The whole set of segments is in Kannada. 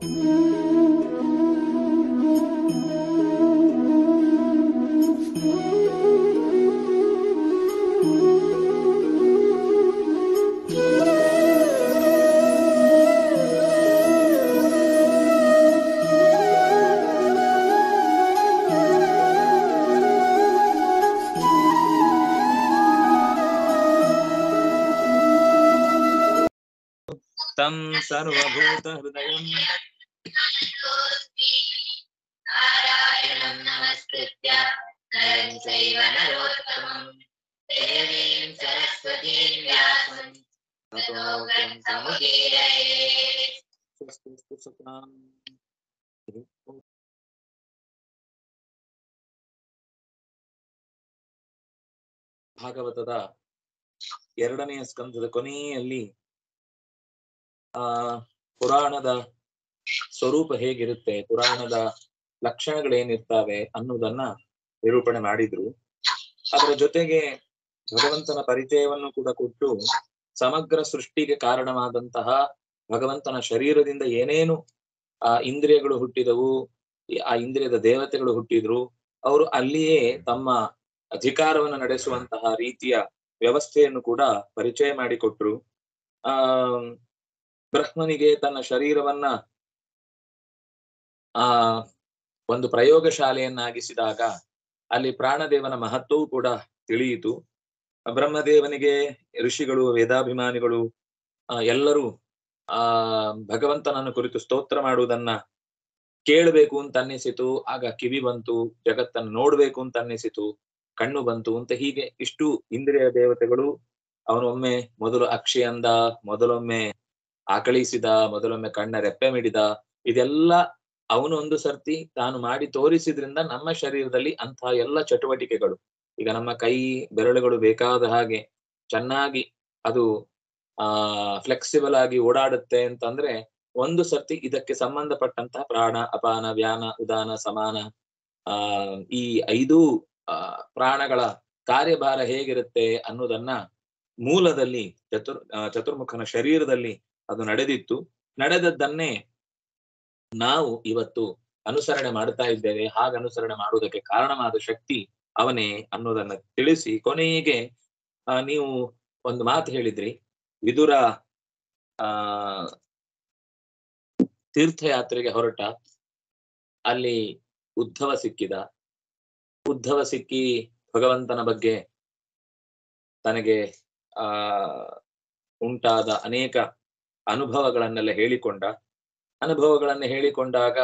तं सर्वभूतहृदयम् नारायणं नमस्कृत्य नरं चैव नरोत्तमं देवीं सरस्वतीं व्यासं ततो ग्रन्थमुदीरये स्वस्तिस्तु सताम् ಭಾಗವತದ ಎರಡನೆಯ ಸ್ಕಂದದ ಕೊನೆಯಲ್ಲಿ ಆ ಪುರಾಣದ ಸ್ವರೂಪ ಹೇಗಿರುತ್ತೆ ಪುರಾಣದ ಲಕ್ಷಣಗಳೇನಿರ್ತಾವೆ ಅನ್ನೋದನ್ನ ನಿರೂಪಣೆ ಮಾಡಿದ್ರು ಅದರ ಜೊತೆಗೆ ಭಗವಂತನ ಪರಿಚಯವನ್ನು ಕೂಡ ಕೊಟ್ಟು ಸಮಗ್ರ ಸೃಷ್ಟಿಗೆ ಕಾರಣವಾದಂತಹ ಭಗವಂತನ ಶರೀರದಿಂದ ಏನೇನು ಆ ಇಂದ್ರಿಯಗಳು ಹುಟ್ಟಿದವು ಈ- ಆ ಇಂದ್ರಿಯದ ದೇವತೆಗಳು ಹುಟ್ಟಿದ್ರು ಅವರು ಅಲ್ಲಿಯೇ ತಮ್ಮ ಅಧಿಕಾರವನ್ನು ನಡೆಸುವಂತಹ ರೀತಿಯ ವ್ಯವಸ್ಥೆಯನ್ನು ಕೂಡ ಪರಿಚಯ ಮಾಡಿಕೊಟ್ರು ಆ ಬ್ರಹ್ಮನಿಗೆ ತನ್ನ ಶರೀರವನ್ನ ಆ ಒಂದು ಪ್ರಯೋಗಶಾಲೆಯನ್ನಾಗಿಸಿದಾಗ ಅಲ್ಲಿ ಪ್ರಾಣದೇವನ ಮಹತ್ವವು ಕೂಡ ತಿಳಿಯಿತು ಬ್ರಹ್ಮದೇವನಿಗೆ ಋಷಿಗಳು ವೇದಾಭಿಮಾನಿಗಳು ಆ, ಎಲ್ಲರೂ ಆ ಭಗವಂತನನ್ನು ಕುರಿತು ಸ್ತೋತ್ರ ಮಾಡುವುದನ್ನ ಕೇಳಬೇಕು ಅಂತ ಅನ್ನಿಸಿತು ಆಗ ಕಿವಿ ಬಂತು ಜಗತ್ತನ್ನು ನೋಡ್ಬೇಕು ಅಂತ ಅನ್ನಿಸಿತು ಕಣ್ಣು ಬಂತು ಅಂತ ಹೀಗೆ ಇಷ್ಟು ಇಂದ್ರಿಯ ದೇವತೆಗಳು ಅವನೊಮ್ಮೆ ಮೊದಲು ಅಕ್ಷಿ ಅಂದ ಮೊದಲೊಮ್ಮೆ ಆಕಳಿಸಿದ ಮೊದಲೊಮ್ಮೆ ಕಣ್ಣ ರೆಪ್ಪೆ ಮಿಡಿದ ಇದೆಲ್ಲ ಅವನು ಒಂದು ಸರ್ತಿ ತಾನು ಮಾಡಿ ತೋರಿಸಿದ್ರಿಂದ ನಮ್ಮ ಶರೀರದಲ್ಲಿ ಅಂತಹ ಎಲ್ಲ ಚಟುವಟಿಕೆಗಳು ಈಗ ನಮ್ಮ ಕೈ ಬೆರಳುಗಳು ಬೇಕಾದ ಹಾಗೆ ಚೆನ್ನಾಗಿ ಅದು ಆ ಫ್ಲೆಕ್ಸಿಬಲ್ ಆಗಿ ಓಡಾಡುತ್ತೆ ಅಂತಂದ್ರೆ ಒಂದು ಸರ್ತಿ ಇದಕ್ಕೆ ಸಂಬಂಧಪಟ್ಟಂತಹ ಪ್ರಾಣ ಅಪಾನ ವ್ಯಾನ ಉದಾನ ಸಮಾನ ಆ ಈ ಐದು ಆ ಪ್ರಾಣಗಳ ಕಾರ್ಯಭಾರ ಹೇಗಿರುತ್ತೆ ಅನ್ನೋದನ್ನ ಮೂಲದಲ್ಲಿ ಚತುರ್ ಆ, ಚತುರ್ಮುಖನ ಶರೀರದಲ್ಲಿ ಅದು ನಡೆದಿತ್ತು ನಡೆದದ್ದನ್ನೇ ನಾವು ಇವತ್ತು ಅನುಸರಣೆ ಮಾಡ್ತಾ ಇದ್ದೇವೆ ಹಾಗೆ ಅನುಸರಣೆ ಮಾಡುವುದಕ್ಕೆ ಕಾರಣವಾದ ಶಕ್ತಿ ಅವನೇ ಅನ್ನೋದನ್ನ ತಿಳಿಸಿ ಕೊನೆಗೆ ಆ, ನೀವು ಒಂದು ಮಾತು ಹೇಳಿದ್ರಿ ವಿದುರ ಆ ತೀರ್ಥಯಾತ್ರೆಗೆ ಹೊರಟ ಅಲ್ಲಿ ಉದ್ಧವ ಸಿಕ್ಕಿದ ಉದ್ಧವ ಸಿಕ್ಕಿ ಭಗವಂತನ ಬಗ್ಗೆ ತನಗೆ ಆ ಉಂಟಾದ ಅನೇಕ ಅನುಭವಗಳನ್ನೆಲ್ಲ ಹೇಳಿಕೊಂಡ ಅನುಭವಗಳನ್ನ ಹೇಳಿಕೊಂಡಾಗ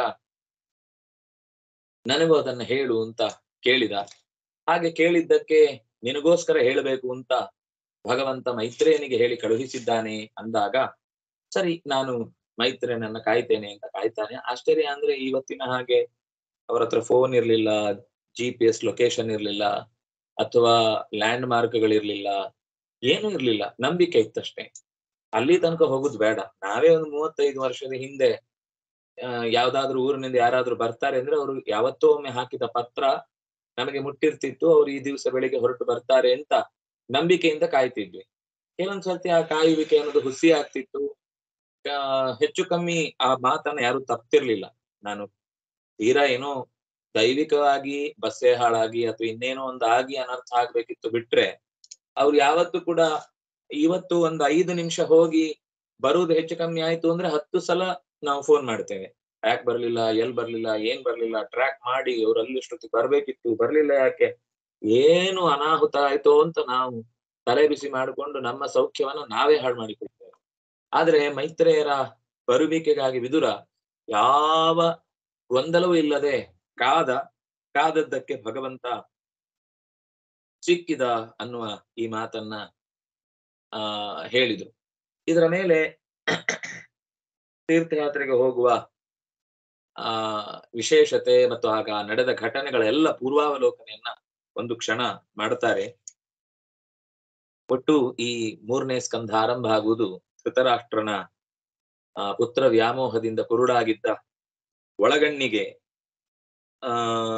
ನನಗೂ ಅದನ್ನ ಹೇಳು ಅಂತ ಕೇಳಿದ ಹಾಗೆ ಕೇಳಿದ್ದಕ್ಕೆ ನಿನಗೋಸ್ಕರ ಹೇಳಬೇಕು ಅಂತ ಭಗವಂತ ಮೈತ್ರೇಯನಿಗೆ ಹೇಳಿ ಕಳುಹಿಸಿದ್ದಾನೆ ಅಂದಾಗ ಸರಿ ನಾನು ಮೈತ್ರೇಯನನ್ನ ಕಾಯ್ತೇನೆ ಅಂತ ಕಾಯ್ತಾನೆ ಆಶ್ಚರ್ಯ ಅಂದ್ರೆ ಇವತ್ತಿನ ಹಾಗೆ ಅವರ ಹತ್ರ ಫೋನ್ ಇರ್ಲಿಲ್ಲ ಜಿ ಪಿ ಎಸ್ ಲೊಕೇಶನ್ ಇರ್ಲಿಲ್ಲ ಅಥವಾ ಲ್ಯಾಂಡ್ ಮಾರ್ಕ್ಗಳಿರ್ಲಿಲ್ಲ ಏನೂ ಇರ್ಲಿಲ್ಲ ನಂಬಿಕೆ ಇತ್ತಷ್ಟೇ ಅಲ್ಲಿ ತನಕ ಹೋಗುದು ಬೇಡ ನಾವೇ ಒಂದು ಮೂವತ್ತೈದು ವರ್ಷದ ಹಿಂದೆ ಆ, ಯಾವ್ದಾದ್ರು ಊರಿನಿಂದ ಯಾರಾದ್ರೂ ಬರ್ತಾರೆ ಅಂದ್ರೆ ಅವರು ಯಾವತ್ತೋ ಒಮ್ಮೆ ಹಾಕಿದ ಪತ್ರ ನಮಗೆ ಮುಟ್ಟಿರ್ತಿತ್ತು ಅವ್ರು ಈ ದಿವಸ ಬೆಳಿಗ್ಗೆ ಹೊರಟು ಬರ್ತಾರೆ ಅಂತ ನಂಬಿಕೆಯಿಂದ ಕಾಯ್ತಿದ್ವಿ ಕೆಲವೊಂದ್ ಸರ್ತಿ ಆ ಕಾಯುವಿಕೆ ಅನ್ನೋದು ಹುಸಿ ಆಗ್ತಿತ್ತು ಆ, ಹೆಚ್ಚು ಕಮ್ಮಿ ಆ ಮಾತನ್ನ ಯಾರು ತಪ್ತಿರ್ಲಿಲ್ಲ ನಾನು ತೀರಾ ಏನೋ ದೈವಿಕವಾಗಿ ಬಸ್ಸೇ ಹಾಳಾಗಿ ಅಥವಾ ಇನ್ನೇನೋ ಒಂದು ಆಗಿ ಅನರ್ಥ ಆಗ್ಬೇಕಿತ್ತು ಬಿಟ್ರೆ ಅವ್ರು ಯಾವತ್ತೂ ಕೂಡ ಇವತ್ತು ಒಂದು ಐದು ನಿಮಿಷ ಹೋಗಿ ಬರುವುದು ಹೆಚ್ಚು ಕಮ್ಮಿ ಆಯ್ತು ಅಂದ್ರೆ ಹತ್ತು ಸಲ ನಾವು ಫೋನ್ ಮಾಡ್ತೇವೆ ಯಾಕೆ ಬರ್ಲಿಲ್ಲ ಎಲ್ ಬರ್ಲಿಲ್ಲ ಏನ್ ಬರ್ಲಿಲ್ಲ ಟ್ರ್ಯಾಕ್ ಮಾಡಿ ಅವ್ರು ಅಲ್ಲಿಷ್ಟೊತ್ತಿಗೆ ಬರ್ಬೇಕಿತ್ತು ಬರ್ಲಿಲ್ಲ ಯಾಕೆ ಏನು ಅನಾಹುತ ಆಯ್ತೋ ಅಂತ ನಾವು ತಲೆ ಬಿಸಿ ಮಾಡಿಕೊಂಡು ನಮ್ಮ ಸೌಖ್ಯವನ್ನ ನಾವೇ ಹಾಳು ಮಾಡಿಕೊಳ್ತೇವೆ ಆದ್ರೆ ಮೈತ್ರೇಯರ ಬರುವಿಕೆಗಾಗಿ ವಿದುರ ಯಾವ ಗೊಂದಲವೂ ಇಲ್ಲದೆ ಕಾದ ಕಾದದ್ದಕ್ಕೆ ಭಗವಂತ ಸಿಕ್ಕಿದ ಅನ್ನುವ ಈ ಮಾತನ್ನ ಆ ಹೇಳಿದ್ರು ಇದರ ಮೇಲೆ ತೀರ್ಥಯಾತ್ರೆಗೆ ಹೋಗುವ ಆ ವಿಶೇಷತೆ ಮತ್ತು ಆಗ ನಡೆದ ಘಟನೆಗಳೆಲ್ಲ ಪೂರ್ವಾವಲೋಕನೆಯನ್ನ ಒಂದು ಕ್ಷಣ ಮಾಡ್ತಾರೆ ಒಟ್ಟು ಈ ಮೂರನೇ ಸ್ಕಂಧ ಆರಂಭ ಆಗುವುದು ಧೃತರಾಷ್ಟ್ರನ ಆ ಪುತ್ರ ವ್ಯಾಮೋಹದಿಂದ ಕುರುಡಾಗಿದ್ದ ಒಳಗಣ್ಣಿಗೆ ಆ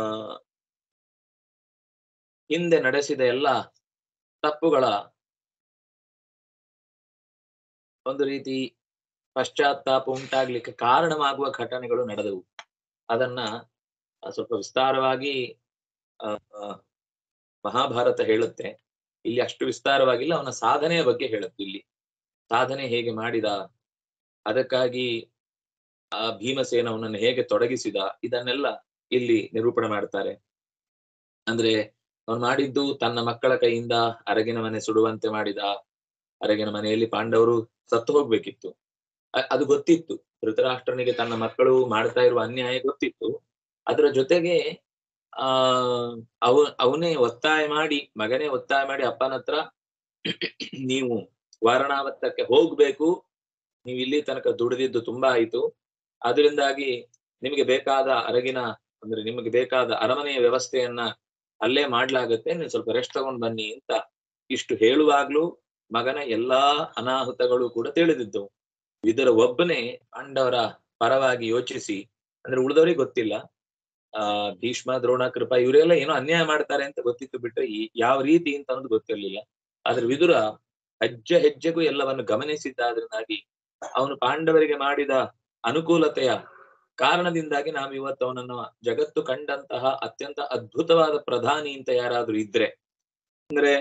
ಹಿಂದೆ ನಡೆಸಿದ ಎಲ್ಲ ತಪ್ಪುಗಳ ಒಂದು ರೀತಿ ಪಶ್ಚಾತ್ತಾಪ ಉಂಟಾಗ್ಲಿಕ್ಕೆ ಕಾರಣವಾಗುವ ಘಟನೆಗಳು ನಡೆದವು ಅದನ್ನ ಆ, ಸ್ವಲ್ಪ ವಿಸ್ತಾರವಾಗಿ ಆ, ಆ, ಮಹಾಭಾರತ ಹೇಳುತ್ತೆ ಇಲ್ಲಿ ಅಷ್ಟು ವಿಸ್ತಾರವಾಗಿಲ್ಲ ಅವನ ಸಾಧನೆಯ ಬಗ್ಗೆ ಹೇಳುತ್ತೆ ಇಲ್ಲಿ ಸಾಧನೆ ಹೇಗೆ ಮಾಡಿದ ಅದಕ್ಕಾಗಿ ಆ ಭೀಮಸೇನ ಅವನನ್ನು ಹೇಗೆ ತೊಡಗಿಸಿದ ಇದನ್ನೆಲ್ಲ ಇಲ್ಲಿ ನಿರೂಪಣೆ ಮಾಡ್ತಾರೆ ಅಂದ್ರೆ ಅವನು ಮಾಡಿದ್ದು ತನ್ನ ಮಕ್ಕಳ ಕೈಯಿಂದ ಅರಗಿನ ಮನೆ ಸುಡುವಂತೆ ಮಾಡಿದ ಅರಗಿನ ಮನೆಯಲ್ಲಿ ಪಾಂಡವರು ಸತ್ತು ಹೋಗ್ಬೇಕಿತ್ತು ಅ- ಅದು ಗೊತ್ತಿತ್ತು ಧೃತರಾಷ್ಟ್ರನಿಗೆ ತನ್ನ ಮಕ್ಕಳು ಮಾಡ್ತಾ ಇರುವ ಅನ್ಯಾಯ ಗೊತ್ತಿತ್ತು ಅದರ ಜೊತೆಗೆ ಆ ಅವ ಅವನೇ ಒತ್ತಾಯ ಮಾಡಿ ಮಗನೇ ಒತ್ತಾಯ ಮಾಡಿ ಅಪ್ಪನ ಹತ್ರ ನೀವು ವಾರಣಾವತ್ತಕ್ಕೆ ಹೋಗ್ಬೇಕು ನೀವು ಇಲ್ಲಿ ತನಕ ದುಡಿದಿದ್ದು ತುಂಬಾ ಆಯ್ತು ಅದರಿಂದಾಗಿ ನಿಮಗೆ ಬೇಕಾದ ಅರಗಿನ ಅಂದ್ರೆ ನಿಮಗೆ ಬೇಕಾದ ಅರಮನೆಯ ವ್ಯವಸ್ಥೆಯನ್ನ ಅಲ್ಲೇ ಮಾಡ್ಲಾಗತ್ತೆ ನೀವು ಸ್ವಲ್ಪ ರೆಸ್ಟ್ ತಗೊಂಡ್ ಬನ್ನಿ ಅಂತ ಇಷ್ಟು ಹೇಳುವಾಗ್ಲೂ ಮಗನ ಎಲ್ಲಾ ಅನಾಹುತಗಳು ಕೂಡ ತಿಳಿದಿದ್ದವು ಇದರ ಒಬ್ಬನೇ ಪಾಂಡವರ ಪರವಾಗಿ ಯೋಚಿಸಿ ಅಂದ್ರೆ ಉಳಿದವರಿಗೆ ಗೊತ್ತಿಲ್ಲ ಆ ಭೀಷ್ಮ ದ್ರೋಣ ಕೃಪಾ ಇವರೆಲ್ಲ ಏನೋ ಅನ್ಯಾಯ ಮಾಡ್ತಾರೆ ಅಂತ ಗೊತ್ತಿತ್ತು ಬಿಟ್ರೆ ಈ ಯಾವ ರೀತಿ ಅಂತ ಅನ್ನೋದು ಗೊತ್ತಿರ್ಲಿಲ್ಲ ಆದ್ರೆ ವಿದುರ ಹೆಜ್ಜೆ ಹೆಜ್ಜೆಗೂ ಎಲ್ಲವನ್ನು ಗಮನಿಸಿದ್ದಾದ್ರಿಂದಾಗಿ ಅವನು ಪಾಂಡವರಿಗೆ ಮಾಡಿದ ಅನುಕೂಲತೆಯ ಕಾರಣದಿಂದಾಗಿ ನಾವು ಇವತ್ತು ಅವನನ್ನು ಜಗತ್ತು ಕಂಡಂತಹ ಅತ್ಯಂತ ಅದ್ಭುತವಾದ ಪ್ರಧಾನಿ ಅಂತ ಯಾರಾದ್ರೂ ಇದ್ರೆ ಅಂದ್ರೆ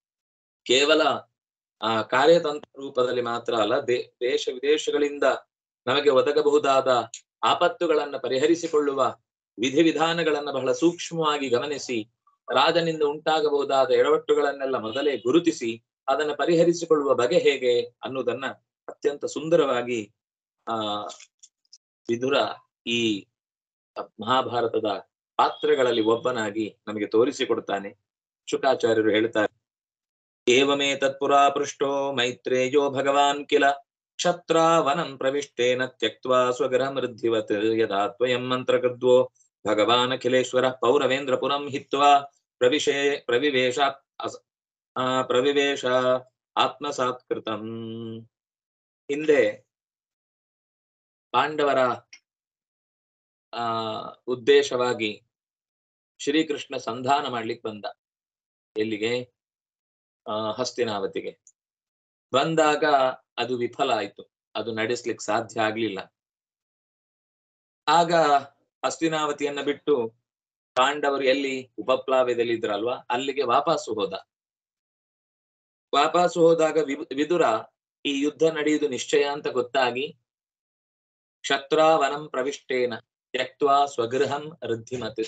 ಕೇವಲ ಆ ಕಾರ್ಯತಂತ್ರ ರೂಪದಲ್ಲಿ ಮಾತ್ರ ಅಲ್ಲ ದೇ ದೇಶ ವಿದೇಶಗಳಿಂದ ನಮಗೆ ಒದಗಬಹುದಾದ ಆಪತ್ತುಗಳನ್ನ ಪರಿಹರಿಸಿಕೊಳ್ಳುವ ವಿಧಿವಿಧಾನಗಳನ್ನ ಬಹಳ ಸೂಕ್ಷ್ಮವಾಗಿ ಗಮನಿಸಿ ರಾಜನಿಂದ ಉಂಟಾಗಬಹುದಾದ ಎಡವಟ್ಟುಗಳನ್ನೆಲ್ಲ ಮೊದಲೇ ಗುರುತಿಸಿ ಅದನ್ನ ಪರಿಹರಿಸಿಕೊಳ್ಳುವ ಬಗೆ ಹೇಗೆ ಅನ್ನುವುದನ್ನ ಅತ್ಯಂತ ಸುಂದರವಾಗಿ ಆ ವಿದುರ ಈ ಮಹಾಭಾರತದ ಪಾತ್ರಗಳಲ್ಲಿ ಒಬ್ಬನಾಗಿ ನಮಗೆ ತೋರಿಸಿಕೊಡ್ತಾನೆ ಶುಕಾಚಾರ್ಯರು ಹೇಳ್ತಾರೆ ಏವಮೇ ತತ್ಪುರಾ ಪೃಷ್ಟೋ ಮೈತ್ರೇಯೋ ಭಗವಾನ್ ಕಿಲ ಕ್ಷತ್ರಾವನಂ ಪ್ರವಿಷ್ಟೇನ ತ್ಯಕ್ವಾ ಸ್ವಗೃಹ ಮೃದ್ಧಿವತ್ ಯದಾ ತ್ವಯಂ ಮಂತ್ರಗದ್ವೋ ಭಗವಾನ್ ಅಖಿಲೇಶ್ವರ ಪೌರವೇಂದ್ರಪುರಂ ಹಿತ್ವಾ ಪ್ರವಿಶೇ ಪ್ರವಿವೇಶ ಅಸ- ಆ, ಪ್ರವಿವೇಶ ಆತ್ಮಸಾತ್ಕೃತಂ ಹಿಂದೆ ಪಾಂಡವರ ಆ ಉದ್ದೇಶವಾಗಿ ಶ್ರೀಕೃಷ್ಣ ಸಂಧಾನ ಮಾಡ್ಲಿಕ್ಕೆ ಬಂದ ಎಲ್ಲಿಗೆ ಆ ಹಸ್ತಿನಾವತಿಗೆ ಬಂದಾಗ ಅದು ವಿಫಲ ಆಯ್ತು ಅದು ನಡೆಸ್ಲಿಕ್ಕೆ ಸಾಧ್ಯ ಆಗ್ಲಿಲ್ಲ ಆಗ ಹಸ್ತಿನಾವತಿಯನ್ನ ಬಿಟ್ಟು ಪಾಂಡವರು ಎಲ್ಲಿ ಉಪಪ್ಲಾವ್ಯದಲ್ಲಿ ಇದ್ರಲ್ವಾ ಅಲ್ಲಿಗೆ ವಾಪಸ್ಸು ಹೋದ ವಾಪಸ್ಸು ಹೋದಾಗ ವಿ- ವಿದುರ ಈ ಯುದ್ಧ ನಡೆಯುವುದು ನಿಶ್ಚಯ ಅಂತ ಗೊತ್ತಾಗಿ ಕ್ಷತ್ರಾವನಂ ಪ್ರವಿಷ್ಟೇನ ತ್ಯಕ್ವಾ ಸ್ವಗೃಹಂ ವೃದ್ಧಿಮತ್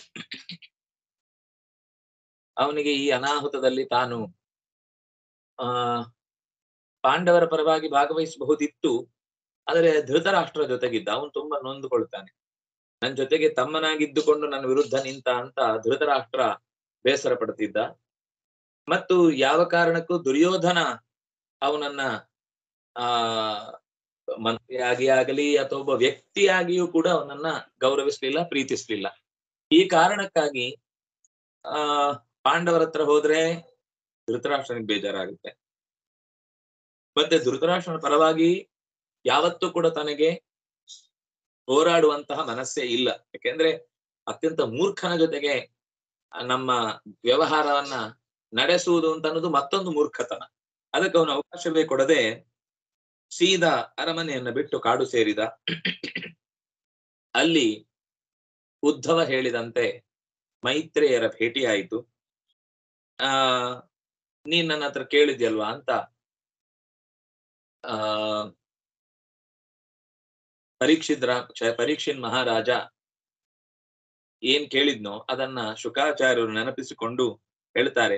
ಅವನಿಗೆ ಈ ಅನಾಹುತದಲ್ಲಿ ತಾನು ಆ ಪಾಂಡವರ ಪರವಾಗಿ ಭಾಗವಹಿಸಬಹುದಿತ್ತು ಆದರೆ ಧೃತರಾಷ್ಟ್ರ ಜೊತೆಗಿದ್ದ ಅವನು ತುಂಬಾ ನೊಂದುಕೊಳ್ತಾನೆ ನನ್ನ ಜೊತೆಗೆ ತಮ್ಮನಾಗಿದ್ದುಕೊಂಡು ನನ್ನ ವಿರುದ್ಧ ನಿಂತ ಅಂತ ಧೃತರಾಷ್ಟ್ರ ಬೇಸರ ಪಡ್ತಿದ್ದ ಮತ್ತು ಯಾವ ಕಾರಣಕ್ಕೂ ದುರ್ಯೋಧನ ಅವನನ್ನ ಆ ಮಂತ್ರಿಯಾಗಿ ಆಗಲಿ ಅಥವಾ ಒಬ್ಬ ವ್ಯಕ್ತಿಯಾಗಿಯೂ ಕೂಡ ಅವನನ್ನ ಗೌರವಿಸ್ಲಿಲ್ಲ ಪ್ರೀತಿಸ್ಲಿಲ್ಲ ಈ ಕಾರಣಕ್ಕಾಗಿ ಆ ಪಾಂಡವರ ಹತ್ರ ಹೋದ್ರೆ ಧೃತರಾಷ್ಟ್ರನಿಗೆ ಬೇಜಾರಾಗುತ್ತೆ ಮತ್ತೆ ಧೃತರಾಷ್ಟ್ರನ ಪರವಾಗಿ ಯಾವತ್ತೂ ಕೂಡ ತನಗೆ ಹೋರಾಡುವಂತಹ ಮನಸ್ಸೇ ಇಲ್ಲ ಯಾಕೆಂದ್ರೆ ಅತ್ಯಂತ ಮೂರ್ಖನ ಜೊತೆಗೆ ನಮ್ಮ ವ್ಯವಹಾರವನ್ನ ನಡೆಸುವುದು ಅಂತ ಅನ್ನೋದು ಮತ್ತೊಂದು ಮೂರ್ಖತನ ಅದಕ್ಕೆ ಅವನು ಅವಕಾಶವೇ ಕೊಡದೆ ಸೀದಾ ಅರಮನೆಯನ್ನ ಬಿಟ್ಟು ಕಾಡು ಸೇರಿದ ಅಲ್ಲಿ ಉದ್ಧವ ಹೇಳಿದಂತೆ ಮೈತ್ರೇಯರ ಭೇಟಿಯಾಯಿತು ಆ ನೀನ್ ನನ್ನ ಹತ್ರ ಕೇಳಿದ್ಯಲ್ವಾ ಅಂತ ಆ ಪರೀಕ್ಷಿದ್ರ ಕ್ಷ- ಪರೀಕ್ಷಿನ್ ಮಹಾರಾಜ ಏನ್ ಕೇಳಿದ್ನೋ ಅದನ್ನ ಶುಕಾಚಾರ್ಯರು ನೆನಪಿಸಿಕೊಂಡು ಹೇಳ್ತಾರೆ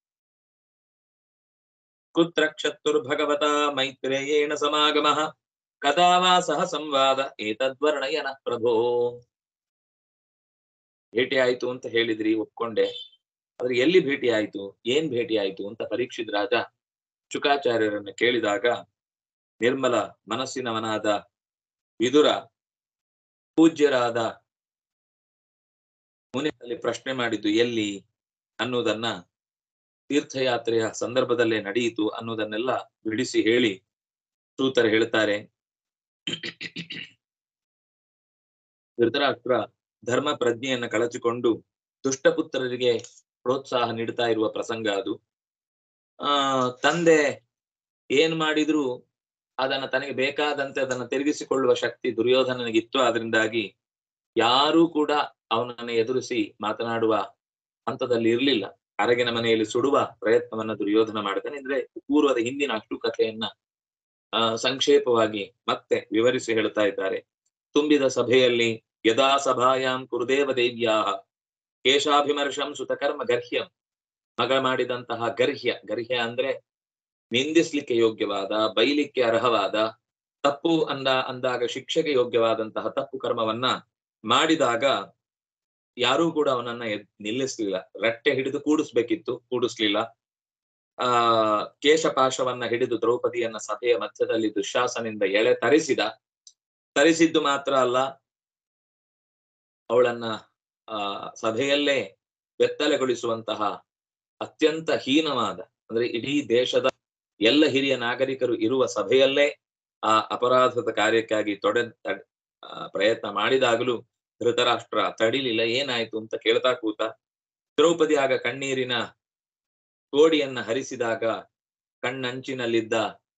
ಕುತ್ರ ಕ್ಷತ್ತುರ್ಭಗವತ ಮೈತ್ರೇಯೇಣ ಸಮಾಗಮಃ ಕದಾ ವಾ ಸಹ ಸಂವಾದ ಏತದ್ವರ್ಣಯನ ಪ್ರಭೋ ಭೇಟಿ ಆಯ್ತು ಅಂತ ಹೇಳಿದ್ರಿ ಒಪ್ಕೊಂಡೆ ಆದ್ರೆ ಎಲ್ಲಿ ಭೇಟಿ ಆಯ್ತು ಏನ್ ಭೇಟಿ ಆಯ್ತು ಅಂತ ಪರೀಕ್ಷಿತ್ ರಾಜ ಶುಕಾಚಾರ್ಯರನ್ನ ಕೇಳಿದಾಗ ನಿರ್ಮಲ ಮನಸ್ಸಿನವನಾದ ವಿದುರ ಪೂಜ್ಯರಾದ ಮುನಿಯಲ್ಲಿ ಪ್ರಶ್ನೆ ಮಾಡಿದ್ದು ಎಲ್ಲಿ ಅನ್ನುವುದನ್ನ ತೀರ್ಥಯಾತ್ರೆಯ ಸಂದರ್ಭದಲ್ಲೇ ನಡೆಯಿತು ಅನ್ನುವುದನ್ನೆಲ್ಲ ಬಿಡಿಸಿ ಹೇಳಿ ಸೂತರ ಹೇಳ್ತಾರೆ ಧೃತರಾಷ್ಟ್ರ ಧರ್ಮ ಪ್ರಜ್ಞೆಯನ್ನ ಕಳಚಿಕೊಂಡು ದುಷ್ಟಪುತ್ರರಿಗೆ ಪ್ರೋತ್ಸಾಹ ನೀಡ್ತಾ ಇರುವ ಪ್ರಸಂಗ ಅದು ಆ ತಂದೆ ಏನ್ ಮಾಡಿದ್ರು ಅದನ್ನ ತನಗೆ ಬೇಕಾದಂತೆ ಅದನ್ನ ತಿರುಗಿಸಿಕೊಳ್ಳುವ ಶಕ್ತಿ ದುರ್ಯೋಧನನಿಗಿತ್ತು ಆದ್ರಿಂದಾಗಿ ಯಾರೂ ಕೂಡ ಅವನನ್ನ ಎದುರಿಸಿ ಮಾತನಾಡುವ ಹಂತದಲ್ಲಿ ಇರ್ಲಿಲ್ಲ ಅರಗಿನ ಮನೆಯಲ್ಲಿ ಸುಡುವ ಪ್ರಯತ್ನವನ್ನ ದುರ್ಯೋಧನ ಮಾಡ್ತಾನೆ ಅಂದ್ರೆ ಪೂರ್ವದ ಹಿಂದಿನ ಅಷ್ಟು ಕಥೆಯನ್ನ ಆ ಸಂಕ್ಷೇಪವಾಗಿ ಮತ್ತೆ ವಿವರಿಸಿ ಹೇಳ್ತಾ ಇದ್ದಾರೆ ತುಂಬಿದ ಸಭೆಯಲ್ಲಿ ಯದಾ ಸಭಾಯಾಂ ಕುರುದೇವ ದೇವ್ಯಾ ಕೇಶಾಭಿಮರ್ಶಂ ಸುತಕರ್ಮ ಗರ್ಹ್ಯಂ ಮಗ ಮಾಡಿದಂತಹ ಗರ್ಹ್ಯ ಗರ್ಹ್ಯ ಅಂದ್ರೆ ನಿಂದಿಸ್ಲಿಕ್ಕೆ ಯೋಗ್ಯವಾದ ಬೈಲಿಕ್ಕೆ ಅರ್ಹವಾದ ತಪ್ಪು ಅಂದ ಅಂದಾಗ ಶಿಕ್ಷೆಗೆ ಯೋಗ್ಯವಾದಂತಹ ತಪ್ಪು ಕರ್ಮವನ್ನ ಮಾಡಿದಾಗ ಯಾರೂ ಕೂಡ ಅವನನ್ನ ಎದ್- ನಿಲ್ಲಿಸ್ಲಿಲ್ಲ ರಟ್ಟೆ ಹಿಡಿದು ಕೂಡಿಸ್ಬೇಕಿತ್ತು ಕೂಡಿಸ್ಲಿಲ್ಲ ಆ ಕೇಶಪಾಶವನ್ನ ಹಿಡಿದು ದ್ರೌಪದಿಯನ್ನ ಸಭೆಯ ಮಧ್ಯದಲ್ಲಿ ದುಶಾಸನಿಂದ ಎಳೆ ತರಿಸಿದ ತರಿಸಿದ್ದು ಮಾತ್ರ ಅಲ್ಲ ಅವಳನ್ನ ಆ ಸಭೆಯಲ್ಲೇ ಬೆತ್ತಲೆಗೊಳಿಸುವಂತಹ ಅತ್ಯಂತ ಹೀನವಾದ ಅಂದ್ರೆ ಇಡೀ ದೇಶದ ಎಲ್ಲ ಹಿರಿಯ ನಾಗರಿಕರು ಇರುವ ಸಭೆಯಲ್ಲೇ ಆ ಅಪರಾಧದ ಕಾರ್ಯಕ್ಕಾಗಿ ತೊಡೆ ತಡ್- ಆ, ಪ್ರಯತ್ನ ಮಾಡಿದಾಗಲೂ ಧೃತರಾಷ್ಟ್ರ ತಡಿಲಿಲ್ಲ ಏನಾಯ್ತು ಅಂತ ಕೇಳ್ತಾ ಕೂತ ದ್ರೌಪದಿ ಆಗ ಕಣ್ಣೀರಿನ ಕೋಡಿಯನ್ನ ಹರಿಸಿದಾಗ ಕಣ್ಣಂಚಿನಲ್ಲಿದ್ದ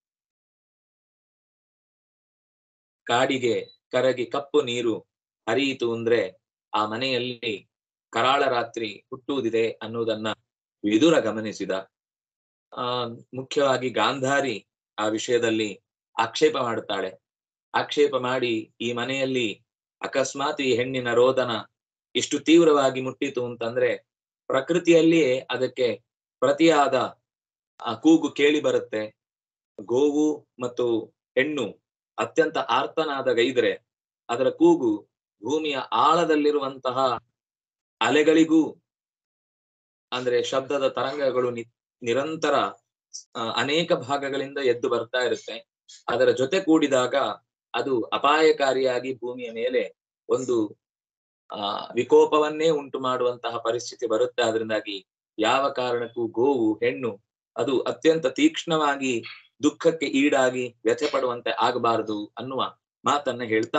ಕಾಡಿಗೆ ಕರಗಿ ಕಪ್ಪು ನೀರು ಹರಿಯಿತು ಅಂದ್ರೆ ಆ ಮನೆಯಲ್ಲಿ ಕರಾಳ ರಾತ್ರಿ ಹುಟ್ಟುವುದಿದೆ ಅನ್ನುವುದನ್ನ ವಿದುರ ಗಮನಿಸಿದ ಆ ಮುಖ್ಯವಾಗಿ ಗಾಂಧಾರಿ ಆ ವಿಷಯದಲ್ಲಿ ಆಕ್ಷೇಪ ಮಾಡುತ್ತಾಳೆ ಆಕ್ಷೇಪ ಮಾಡಿ ಈ ಮನೆಯಲ್ಲಿ ಅಕಸ್ಮಾತ್ ಈ ಹೆಣ್ಣಿನ ರೋದನ ಇಷ್ಟು ತೀವ್ರವಾಗಿ ಮುಟ್ಟಿತು ಅಂತಂದ್ರೆ ಪ್ರಕೃತಿಯಲ್ಲಿಯೇ ಅದಕ್ಕೆ ಪ್ರತಿಯಾದ ಆ ಕೂಗು ಕೇಳಿ ಬರುತ್ತೆ ಗೋವು ಮತ್ತು ಹೆಣ್ಣು ಅತ್ಯಂತ ಆರ್ತನಾದ ಗೈದ್ರೆ ಅದರ ಕೂಗು ಭೂಮಿಯ ಆಳದಲ್ಲಿರುವಂತಹ ಅಲೆಗಳಿಗೂ ಅಂದ್ರೆ ಶಬ್ದದ ತರಂಗಗಳು ನಿ- ನಿರಂತರ ಆ, ಅನೇಕ ಭಾಗಗಳಿಂದ ಎದ್ದು ಬರ್ತಾ ಇರುತ್ತೆ ಅದರ ಜೊತೆ ಕೂಡಿದಾಗ ಅದು ಅಪಾಯಕಾರಿಯಾಗಿ ಭೂಮಿಯ ಮೇಲೆ ಒಂದು ಆ ವಿಕೋಪವನ್ನೇ ಉಂಟು ಮಾಡುವಂತಹ ಪರಿಸ್ಥಿತಿ ಬರುತ್ತೆ ಅದರಿಂದಾಗಿ ಯಾವ ಕಾರಣಕ್ಕೂ ಗೋವು ಹೆಣ್ಣು ಅದು ಅತ್ಯಂತ ತೀಕ್ಷ್ಣವಾಗಿ ದುಃಖಕ್ಕೆ ಈಡಾಗಿ ವ್ಯಥೆ ಪಡುವಂತೆ ಆಗಬಾರದು ಅನ್ನುವ ಮಾತನ್ನ ಹೇಳ್ತಾ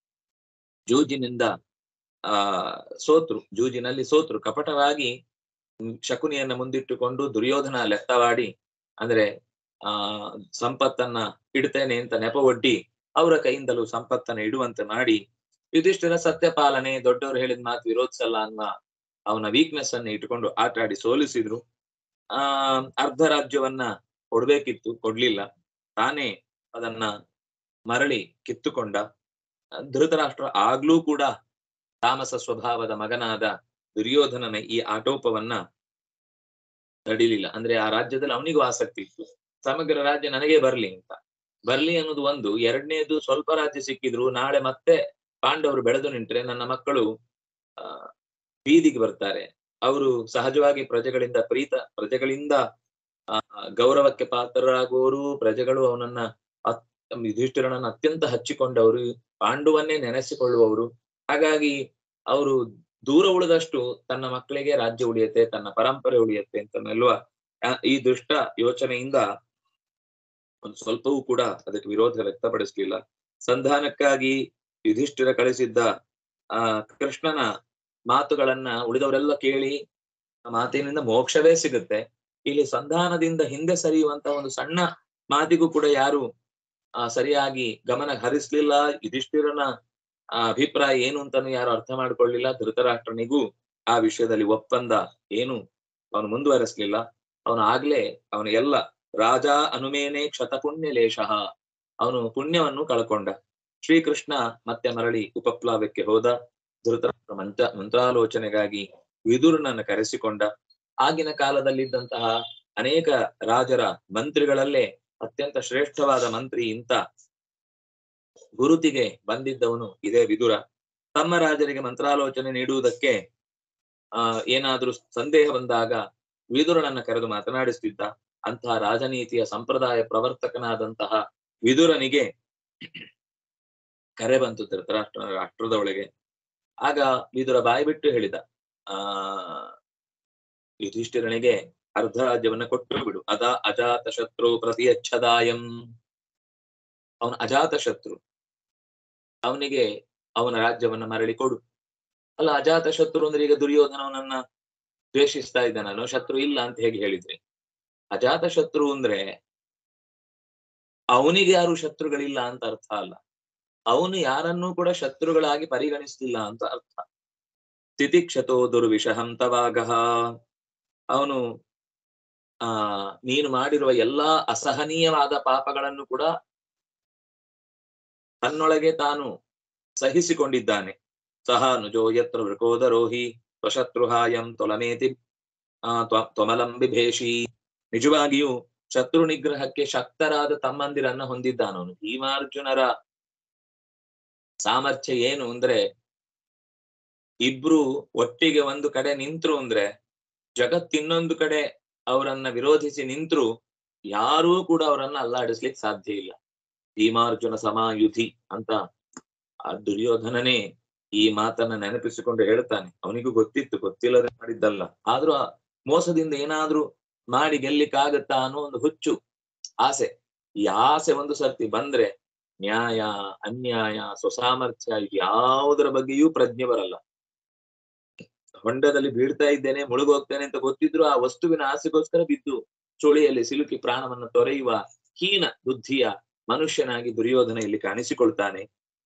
ಜೂಜಿನಿಂದ ಆ ಸೋತ್ರು ಜೂಜಿನಲ್ಲಿ ಸೋತ್ರು ಕಪಟವಾಗಿ ಹ್ಮ್, ಶಕುನಿಯನ್ನ ಮುಂದಿಟ್ಟುಕೊಂಡು ದುರ್ಯೋಧನ ಲೆಕ್ಕವಾಡಿ ಅಂದ್ರೆ ಆ ಸಂಪತ್ತನ್ನ ಇಡ್ತೇನೆ ಅಂತ ನೆಪ ಒಡ್ಡಿ ಅವರ ಕೈಯಿಂದಲೂ ಸಂಪತ್ತನ್ನ ಇಡುವಂತೆ ಮಾಡಿ ಯುಧಿಷ್ಠಿರ ಸತ್ಯಪಾಲನೆ ದೊಡ್ಡವರು ಹೇಳಿದ ಮಾತು ವಿರೋಧಿಸಲ್ಲ ಅನ್ನುವ ಅವನ ವೀಕ್ನೆಸ್ ಅನ್ನ ಇಟ್ಕೊಂಡು ಆಟ ಆಡಿ ಸೋಲಿಸಿದ್ರು ಆ ಅರ್ಧ ರಾಜ್ಯವನ್ನ ಕೊಡ್ಬೇಕಿತ್ತು ಕೊಡ್ಲಿಲ್ಲ ತಾನೇ ಅದನ್ನ ಮರಳಿ ಕಿತ್ತುಕೊಂಡ ಧೃತರಾಷ್ಟ್ರ ಆಗ್ಲೂ ಕೂಡ ತಾಮಸ ಸ್ವಭಾವದ ಮಗನಾದ ದುರ್ಯೋಧನನ ಈ ಆಟೋಪವನ್ನ ತಡಿಲಿಲ್ಲ ಅಂದ್ರೆ ಆ ರಾಜ್ಯದಲ್ಲಿ ಅವನಿಗೂ ಆಸಕ್ತಿ ಇತ್ತು ಸಮಗ್ರ ರಾಜ್ಯ ನನಗೆ ಬರ್ಲಿ ಅಂತ ಬರ್ಲಿ ಅನ್ನೋದು ಒಂದು ಎರಡನೇದು ಸ್ವಲ್ಪ ರಾಜ್ಯ ಸಿಕ್ಕಿದ್ರು ನಾಳೆ ಮತ್ತೆ ಪಾಂಡವರು ಬೆಳೆದು ನಿಂತ್ರೆ ನನ್ನ ಮಕ್ಕಳು ಆ ಬೀದಿಗೆ ಬರ್ತಾರೆ ಅವರು ಸಹಜವಾಗಿ ಪ್ರಜೆಗಳಿಂದ ಪ್ರೀತ ಪ್ರಜೆಗಳಿಂದ ಆ ಗೌರವಕ್ಕೆ ಪಾತ್ರರಾಗುವವರು ಪ್ರಜೆಗಳು ಅವನನ್ನ ಅತ್- ಯುಧಿಷ್ಠಿರನನ್ನ ಅತ್ಯಂತ ಹಚ್ಚಿಕೊಂಡವರು ಪಾಂಡುವನ್ನೇ ನೆನೆಸಿಕೊಳ್ಳುವವರು ಹಾಗಾಗಿ ಅವರು ದೂರ ಉಳಿದಷ್ಟು ತನ್ನ ಮಕ್ಕಳಿಗೆ ರಾಜ್ಯ ಉಳಿಯುತ್ತೆ ತನ್ನ ಪರಂಪರೆ ಉಳಿಯುತ್ತೆ ಅಂತನ್ನೆಲ್ಲುವ ಆ, ಈ ದುಷ್ಟ ಯೋಚನೆಯಿಂದ ಒಂದು ಸ್ವಲ್ಪವೂ ಕೂಡ ಅದಕ್ಕೆ ವಿರೋಧ ವ್ಯಕ್ತಪಡಿಸ್ಲಿಲ್ಲ ಸಂಧಾನಕ್ಕಾಗಿ ಯುಧಿಷ್ಠಿರ ಕಳಿಸಿದ್ದ ಆ ಕೃಷ್ಣನ ಮಾತುಗಳನ್ನ ಉಳಿದವರೆಲ್ಲ ಕೇಳಿ ಆ ಮಾತಿನಿಂದ ಮೋಕ್ಷವೇ ಸಿಗುತ್ತೆ ಇಲ್ಲಿ ಸಂಧಾನದಿಂದ ಹಿಂದೆ ಸರಿಯುವಂತ ಒಂದು ಸಣ್ಣ ಮಾತಿಗೂ ಕೂಡ ಯಾರು ಆ ಸರಿಯಾಗಿ ಗಮನ ಹರಿಸ್ಲಿಲ್ಲ ಯುಧಿಷ್ಠಿರನ ಆ ಅಭಿಪ್ರಾಯ ಏನು ಅಂತಾನು ಯಾರು ಅರ್ಥ ಮಾಡ್ಕೊಳ್ಳಿಲ್ಲ ಧೃತರಾಷ್ಟ್ರನಿಗೂ ಆ ವಿಷಯದಲ್ಲಿ ಒಪ್ಪಂದ ಏನು ಅವನು ಮುಂದುವರೆಸ್ಲಿಲ್ಲ ಅವನು ಆಗ್ಲೇ ಅವನ ಎಲ್ಲ ರಾಜ ಅನುಮೇನೆ ಕ್ಷತ ಪುಣ್ಯ ಲೇಷಃ ಅವನು ಪುಣ್ಯವನ್ನು ಕಳ್ಕೊಂಡ ಶ್ರೀಕೃಷ್ಣ ಮತ್ತೆ ಮರಳಿ ಉಪಪ್ಲಾವಕ್ಕೆ ಹೋದ ಧೃತರಾಷ್ಟ್ರ ಮಂತ್ರ ಮಂತ್ರಾಲೋಚನೆಗಾಗಿ ವಿದುರನನ್ನು ಕರೆಸಿಕೊಂಡ ಆಗಿನ ಕಾಲದಲ್ಲಿದ್ದಂತಹ ಅನೇಕ ರಾಜರ ಮಂತ್ರಿಗಳಲ್ಲೇ ಅತ್ಯಂತ ಶ್ರೇಷ್ಠವಾದ ಮಂತ್ರಿ ಇಂತ ಗುರುತಿಗೆ ಬಂದಿದ್ದವನು ಇದೇ ವಿದುರ ತಮ್ಮ ರಾಜರಿಗೆ ಮಂತ್ರಾಲೋಚನೆ ನೀಡುವುದಕ್ಕೆ ಆ ಏನಾದ್ರೂ ಸಂದೇಹ ಬಂದಾಗ ವಿದುರನನ್ನ ಕರೆದು ಮಾತನಾಡಿಸ್ತಿದ್ದ ಅಂತಹ ರಾಜನೀತಿಯ ಸಂಪ್ರದಾಯ ಪ್ರವರ್ತಕನಾದಂತಹ ವಿದುರನಿಗೆ ಕರೆ ಬಂತು ಧೃತರಾಷ್ಟ್ರ ರಾಷ್ಟ್ರದ ಒಳಗೆ ಆಗ ವಿದುರ ಬಾಯಿ ಬಿಟ್ಟು ಹೇಳಿದ ಆ ಯುಧಿಷ್ಠಿರನಿಗೆ ಅರ್ಧ ರಾಜ್ಯವನ್ನ ಕೊಟ್ಟು ಬಿಡು ಅದ ಅಜಾತ ಶತ್ರು ಪ್ರತಿಯಚ್ಛದಾಯಂ ಅವನ ಅಜಾತ ಶತ್ರು ಅವನಿಗೆ ಅವನ ರಾಜ್ಯವನ್ನ ಮರಳಿ ಕೊಡು ಅಲ್ಲ ಅಜಾತ ಶತ್ರು ಅಂದ್ರೆ ಈಗ ದುರ್ಯೋಧನವನನ್ನ ದ್ವೇಷಿಸ್ತಾ ಇದ್ದ ನಾನು ಶತ್ರು ಇಲ್ಲ ಅಂತ ಹೇಗೆ ಹೇಳಿದ್ರಿ ಅಜಾತ ಶತ್ರು ಅಂದ್ರೆ ಅವನಿಗೆ ಯಾರು ಶತ್ರುಗಳಿಲ್ಲ ಅಂತ ಅರ್ಥ ಅಲ್ಲ ಅವನು ಯಾರನ್ನೂ ಕೂಡ ಶತ್ರುಗಳಾಗಿ ಪರಿಗಣಿಸ್ತಿಲ್ಲ ಅಂತ ಅರ್ಥ ತಿತಿಕ್ಷತೋ ದುರ್ವಿಷಹಂತವಾಗಹ ಅವನು ಆ ನೀನು ಮಾಡಿರುವ ಎಲ್ಲಾ ಅಸಹನೀಯವಾದ ಪಾಪಗಳನ್ನು ಕೂಡ ತನ್ನೊಳಗೆ ತಾನು ಸಹಿಸಿಕೊಂಡಿದ್ದಾನೆ ಸಹ ನುಜೋ ಯತ್ರ ವೃಕೋದರೋಹಿ ತ್ವಶತ್ರುಹಾಯಂ ತೊಲನೇತಿ ಆ ತ್ವ ತ್ವಮಲಂಬಿಭೇಷಿ ನಿಜವಾಗಿಯೂ ಶತ್ರು ನಿಗ್ರಹಕ್ಕೆ ಶಕ್ತರಾದ ತಮ್ಮಂದಿರನ್ನ ಹೊಂದಿದ್ದಾನವನು ಭೀಮಾರ್ಜುನರ ಸಾಮರ್ಥ್ಯ ಏನು ಅಂದ್ರೆ ಇಬ್ರು ಒಟ್ಟಿಗೆ ಒಂದು ಕಡೆ ನಿಂತ್ರು ಅಂದ್ರೆ ಜಗತ್ತಿನ್ನೊಂದು ಕಡೆ ಅವರನ್ನ ವಿರೋಧಿಸಿ ನಿಂತ್ರು ಯಾರೂ ಕೂಡ ಅವರನ್ನ ಅಲ್ಲಾಡಿಸ್ಲಿಕ್ಕೆ ಸಾಧ್ಯ ಇಲ್ಲ ಭೀಮಾರ್ಜುನ ಸಮಾಯುಧಿ ಅಂತ ಆ ದುರ್ಯೋಧನನೇ ಈ ಮಾತನ್ನ ನೆನಪಿಸಿಕೊಂಡು ಹೇಳ್ತಾನೆ ಅವನಿಗೂ ಗೊತ್ತಿತ್ತು ಗೊತ್ತಿಲ್ಲದೆ ಮಾಡಿದ್ದಲ್ಲ ಆದ್ರೂ ಆ ಮೋಸದಿಂದ ಏನಾದ್ರೂ ಮಾಡಿ ಗೆಲ್ಲಿಕ್ಕಾಗತ್ತಾ ಅನ್ನೋ ಒಂದು ಹುಚ್ಚು ಆಸೆ ಈ ಆಸೆ ಒಂದು ಸರ್ತಿ ಬಂದ್ರೆ ನ್ಯಾಯ ಅನ್ಯಾಯ ಸ್ವಸಾಮರ್ಥ್ಯ ಇದು ಯಾವುದರ ಬಗ್ಗೆಯೂ ಪ್ರಜ್ಞೆ ಬರಲ್ಲ ಹೊಂಡದಲ್ಲಿ ಬೀಳ್ತಾ ಇದ್ದೇನೆ ಮುಳುಗೋಗ್ತೇನೆ ಅಂತ ಗೊತ್ತಿದ್ರು ಆ ವಸ್ತುವಿನ ಆಸೆಗೋಸ್ಕರ ಬಿದ್ದು ಚುಳಿಯಲ್ಲಿ ಸಿಲುಕಿ ಪ್ರಾಣವನ್ನು ತೊರೆಯುವ ಹೀನ ಬುದ್ಧಿಯ ಮನುಷ್ಯನಾಗಿ ದುರ್ಯೋಧನ ಇಲ್ಲಿ ಕಾಣಿಸಿಕೊಳ್ತಾನೆ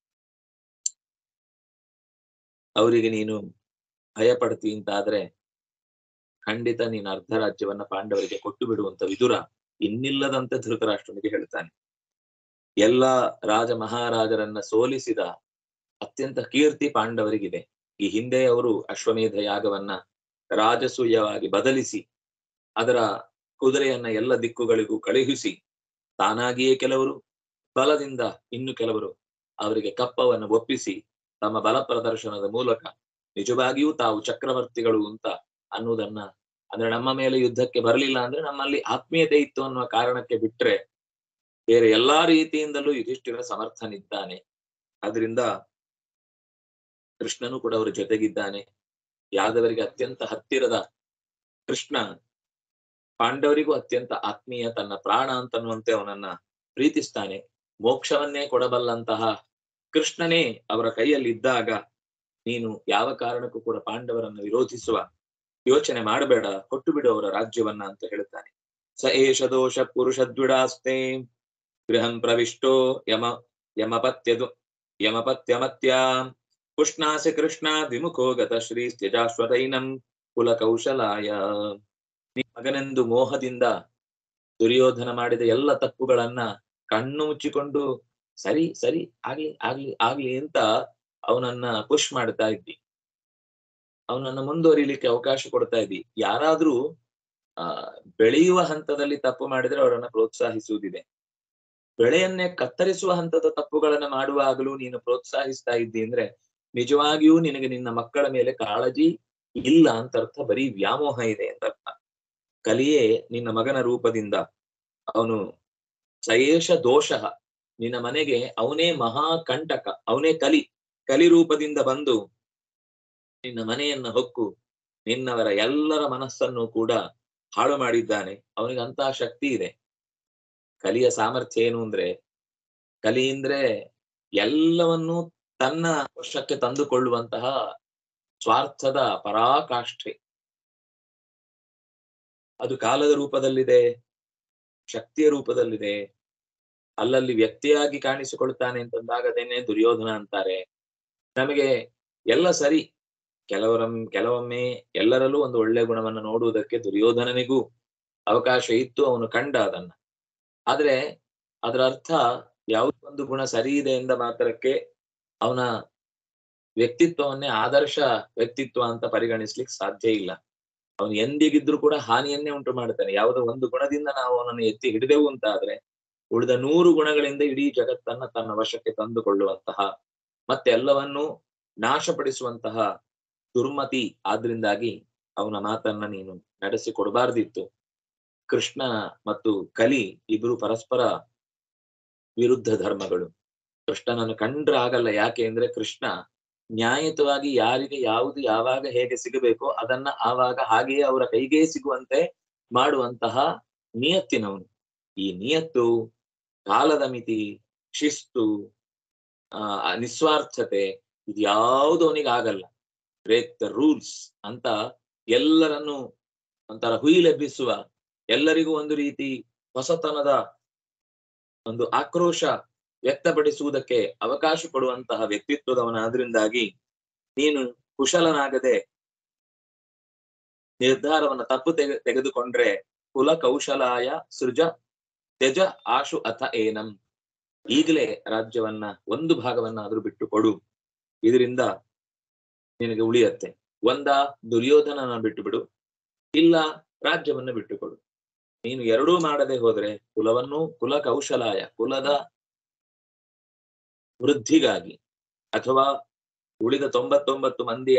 ಅವರಿಗೆ ನೀನು ಭಯ ಪಡ್ತಿ ಅಂತಾದ್ರೆ ಖಂಡಿತ ನೀನು ಅರ್ಧ ರಾಜ್ಯವನ್ನ ಪಾಂಡವರಿಗೆ ಕೊಟ್ಟು ಬಿಡುವಂತ ವಿದುರ ಇನ್ನಿಲ್ಲದಂತೆ ಧೃತರಾಷ್ಟ್ರನಿಗೆ ಹೇಳ್ತಾನೆ ಎಲ್ಲ ರಾಜ ಮಹಾರಾಜರನ್ನ ಸೋಲಿಸಿದ ಅತ್ಯಂತ ಕೀರ್ತಿ ಪಾಂಡವರಿಗಿದೆ ಈ ಹಿಂದೆ ಅವರು ಅಶ್ವಮೇಧ ಯಾಗವನ್ನ ರಾಜಸೂಯವಾಗಿ ಬದಲಿಸಿ ಅದರ ಕುದುರೆಯನ್ನ ಎಲ್ಲ ದಿಕ್ಕುಗಳಿಗೂ ಕಳುಹಿಸಿ ತಾನಾಗಿಯೇ ಕೆಲವರು ಬಲದಿಂದ ಇನ್ನು ಕೆಲವರು ಅವರಿಗೆ ಕಪ್ಪವನ್ನು ಒಪ್ಪಿಸಿ ತಮ್ಮ ಬಲ ಪ್ರದರ್ಶನದ ಮೂಲಕ ನಿಜವಾಗಿಯೂ ತಾವು ಚಕ್ರವರ್ತಿಗಳು ಅಂತ ಅನ್ನುವುದನ್ನ ಅಂದ್ರೆ ನಮ್ಮ ಮೇಲೆ ಯುದ್ಧಕ್ಕೆ ಬರಲಿಲ್ಲ ಅಂದ್ರೆ ನಮ್ಮಲ್ಲಿ ಆತ್ಮೀಯತೆ ಇತ್ತು ಅನ್ನುವ ಕಾರಣಕ್ಕೆ ಬಿಟ್ರೆ ಬೇರೆ ಎಲ್ಲಾ ರೀತಿಯಿಂದಲೂ ಯುಧಿಷ್ಠಿರ ಸಮರ್ಥನಿದ್ದಾನೆ ಅದರಿಂದ ಕೃಷ್ಣನು ಕೂಡ ಅವರ ಜೊತೆಗಿದ್ದಾನೆ ಯಾದವರಿಗೆ ಅತ್ಯಂತ ಹತ್ತಿರದ ಕೃಷ್ಣ ಪಾಂಡವರಿಗೂ ಅತ್ಯಂತ ಆತ್ಮೀಯ ತನ್ನ ಪ್ರಾಣ ಅಂತನ್ನುವಂತೆ ಅವನನ್ನ ಪ್ರೀತಿಸ್ತಾನೆ ಮೋಕ್ಷವನ್ನೇ ಕೊಡಬಲ್ಲಂತಹ ಕೃಷ್ಣನೇ ಅವರ ಕೈಯಲ್ಲಿ ಇದ್ದಾಗ ನೀನು ಯಾವ ಕಾರಣಕ್ಕೂ ಕೂಡ ಪಾಂಡವರನ್ನು ವಿರೋಧಿಸುವ ಯೋಚನೆ ಮಾಡಬೇಡ ಕೊಟ್ಟು ಬಿಡು ಅವರ ರಾಜ್ಯವನ್ನ ಅಂತ ಹೇಳ್ತಾನೆ ಸ ಏಷ ದೋಷ ಪುರುಷದ್ವಿಡಾಸ್ತೆ ಗೃಹಂ ಪ್ರವಿಷ್ಟೋ ಯಮ ಯಮಪತ್ಯದು ಯಮಪತ್ಯಮತ್ಯ ಪುಷ್ಣಾಸಿ ಕೃಷ್ಣ ವಿಮುಖೋ ಗತ ಶ್ರೀ ತ್ಯಜಾಶ್ವತೈನಂ ಕುಲ ಕೌಶಲಾಯ ನೀ ಮಗನೆಂದು ಮೋಹದಿಂದ ದುರ್ಯೋಧನ ಮಾಡಿದ ಎಲ್ಲ ತಪ್ಪುಗಳನ್ನ ಕಣ್ಣು ಮುಚ್ಚಿಕೊಂಡು ಸರಿ ಸರಿ ಆಗ್ಲಿ ಆಗ್ಲಿ ಆಗ್ಲಿ ಅಂತ ಅವನನ್ನ ಪುಷ್ ಮಾಡ್ತಾ ಇದ್ದಿ ಅವನನ್ನ ಮುಂದುವರಿಲಿಕ್ಕೆ ಅವಕಾಶ ಕೊಡ್ತಾ ಇದ್ದಿ ಯಾರಾದ್ರೂ ಆ ಬೆಳೆಯುವ ಹಂತದಲ್ಲಿ ತಪ್ಪು ಮಾಡಿದ್ರೆ ಅವರನ್ನ ಪ್ರೋತ್ಸಾಹಿಸುವುದಿದೆ ಬೆಳೆಯನ್ನೇ ಕತ್ತರಿಸುವ ಹಂತದ ತಪ್ಪುಗಳನ್ನ ಮಾಡುವಾಗಲೂ ನೀನು ಪ್ರೋತ್ಸಾಹಿಸ್ತಾ ಇದ್ದಿ ಅಂದ್ರೆ ನಿಜವಾಗಿಯೂ ನಿನಗೆ ನಿನ್ನ ಮಕ್ಕಳ ಮೇಲೆ ಕಾಳಜಿ ಇಲ್ಲ ಅಂತ ಅರ್ಥ ಬರೀ ವ್ಯಾಮೋಹ ಇದೆ ಅಂತ ಅರ್ಥ ಕಲಿಯೇ ನಿನ್ನ ಮಗನ ರೂಪದಿಂದ ಅವನು ಸಯೇಷ ದೋಷ ನಿನ್ನ ಮನೆಗೆ ಅವನೇ ಮಹಾ ಕಂಟಕ ಅವನೇ ಕಲಿ ಕಲಿ ರೂಪದಿಂದ ಬಂದು ನಿನ್ನ ಮನೆಯನ್ನ ಹೊಕ್ಕು ನಿನ್ನವರ ಎಲ್ಲರ ಮನಸ್ಸನ್ನು ಕೂಡ ಹಾಳು ಮಾಡಿದ್ದಾನೆ ಅವನಿಗೆ ಅಂತಹ ಶಕ್ತಿ ಇದೆ ಕಲಿಯ ಸಾಮರ್ಥ್ಯ ಏನು ಅಂದ್ರೆ ಕಲಿ ಅಂದ್ರೆ ಎಲ್ಲವನ್ನೂ ತನ್ನ ವಶಕ್ಕೆ ತಂದುಕೊಳ್ಳುವಂತಹ ಸ್ವಾರ್ಥದ ಪರಾಕಾಷ್ಠೆ ಅದು ಕಾಲದ ರೂಪದಲ್ಲಿದೆ ಶಕ್ತಿಯ ರೂಪದಲ್ಲಿದೆ ಅಲ್ಲಲ್ಲಿ ವ್ಯಕ್ತಿಯಾಗಿ ಕಾಣಿಸಿಕೊಳ್ತಾನೆ ಅಂತಂದಾಗ ಅದೇನೆ ದುರ್ಯೋಧನ ಅಂತಾರೆ ನಮಗೆ ಎಲ್ಲ ಸರಿ ಕೆಲವರ ಕೆಲವೊಮ್ಮೆ ಎಲ್ಲರಲ್ಲೂ ಒಂದು ಒಳ್ಳೆ ಗುಣವನ್ನು ನೋಡುವುದಕ್ಕೆ ದುರ್ಯೋಧನನಿಗೂ ಅವಕಾಶ ಇತ್ತು ಅವನು ಕಂಡ ಅದನ್ನ ಆದ್ರೆ ಅದರ ಅರ್ಥ ಯಾವುದೊಂದು ಗುಣ ಸರಿ ಇದೆ ಎಂದ ಮಾತ್ರಕ್ಕೆ ಅವನ ವ್ಯಕ್ತಿತ್ವವನ್ನೇ ಆದರ್ಶ ವ್ಯಕ್ತಿತ್ವ ಅಂತ ಪರಿಗಣಿಸ್ಲಿಕ್ಕೆ ಸಾಧ್ಯ ಇಲ್ಲ ಅವನು ಎಂದಿಗಿದ್ರು ಕೂಡ ಹಾನಿಯನ್ನೇ ಉಂಟು ಮಾಡ್ತಾನೆ ಯಾವುದೋ ಒಂದು ಗುಣದಿಂದ ನಾವು ಅವನನ್ನು ಎತ್ತಿ ಹಿಡಿದೆವು ಅಂತ ಆದ್ರೆ ಉಳಿದ ನೂರು ಗುಣಗಳಿಂದ ಇಡೀ ಜಗತ್ತನ್ನ ತನ್ನ ವಶಕ್ಕೆ ತಂದುಕೊಳ್ಳುವಂತಹ ಮತ್ತೆ ಎಲ್ಲವನ್ನೂ ನಾಶಪಡಿಸುವಂತಹ ದುರ್ಮತಿ ಆದ್ರಿಂದಾಗಿ ಅವನ ಮಾತನ್ನ ನೀನು ನಡೆಸಿ ಕೊಡಬಾರ್ದಿತ್ತು ಕೃಷ್ಣ ಮತ್ತು ಕಲಿ ಇಬ್ರು ಪರಸ್ಪರ ವಿರುದ್ಧ ಧರ್ಮಗಳು ಕೃಷ್ಣನನ್ನು ಕಂಡ್ರೆ ಆಗಲ್ಲ ಯಾಕೆ ಅಂದ್ರೆ ಕೃಷ್ಣ ನ್ಯಾಯಯುತವಾಗಿ ಯಾರಿಗೆ ಯಾವುದು ಯಾವಾಗ ಹೇಗೆ ಸಿಗಬೇಕೋ ಅದನ್ನ ಆವಾಗ ಹಾಗೆಯೇ ಅವರ ಕೈಗೆ ಸಿಗುವಂತೆ ಮಾಡುವಂತಹ ನಿಯತ್ತಿನವನು ಈ ನಿಯತ್ತು ಕಾಲದ ಮಿತಿ ಶಿಸ್ತು ಆ ನಿಸ್ವಾರ್ಥತೆ ಇದು ಯಾವುದು ಅವನಿಗೆ ಆಗಲ್ಲ ಬ್ರೇಕ್ ದ ರೂಲ್ಸ್ ಅಂತ ಎಲ್ಲರನ್ನು ಒಂಥರ ಹುಯಿಲೆಬ್ಬಿಸುವ ಎಲ್ಲರಿಗೂ ಒಂದು ರೀತಿ ಹೊಸತನದ ಒಂದು ಆಕ್ರೋಶ ವ್ಯಕ್ತಪಡಿಸುವುದಕ್ಕೆ ಅವಕಾಶ ಕೊಡುವಂತಹ ವ್ಯಕ್ತಿತ್ವದವನಾದ್ರಿಂದಾಗಿ ನೀನು ಕುಶಲನಾಗದೆ ನಿರ್ಧಾರವನ್ನ ತಪ್ಪು ತೆಗೆ ತೆಗೆದುಕೊಂಡ್ರೆ ಕುಲ ಕೌಶಲಾಯ ಸೃಜ ತ್ಯಜ ಆಶು ಅಥ ಏನಂ ಈಗಲೇ ರಾಜ್ಯವನ್ನ ಒಂದು ಭಾಗವನ್ನಾದ್ರೂ ಬಿಟ್ಟು ಕೊಡು ಇದರಿಂದ ನಿನಗೆ ಉಳಿಯತ್ತೆ ಒಂದ ದುರ್ಯೋಧನನ ಬಿಟ್ಟು ಬಿಡು ಇಲ್ಲ ರಾಜ್ಯವನ್ನ ಬಿಟ್ಟು ಕೊಡು ನೀನು ಎರಡೂ ಮಾಡದೆ ಹೋದ್ರೆ ಕುಲವನ್ನು ಕುಲ ಕೌಶಲಾಯ ಕುಲದ ವೃದ್ಧಿಗಾಗಿ ಅಥವಾ ಉಳಿದ ತೊಂಬತ್ತೊಂಬತ್ತು ಮಂದಿಯ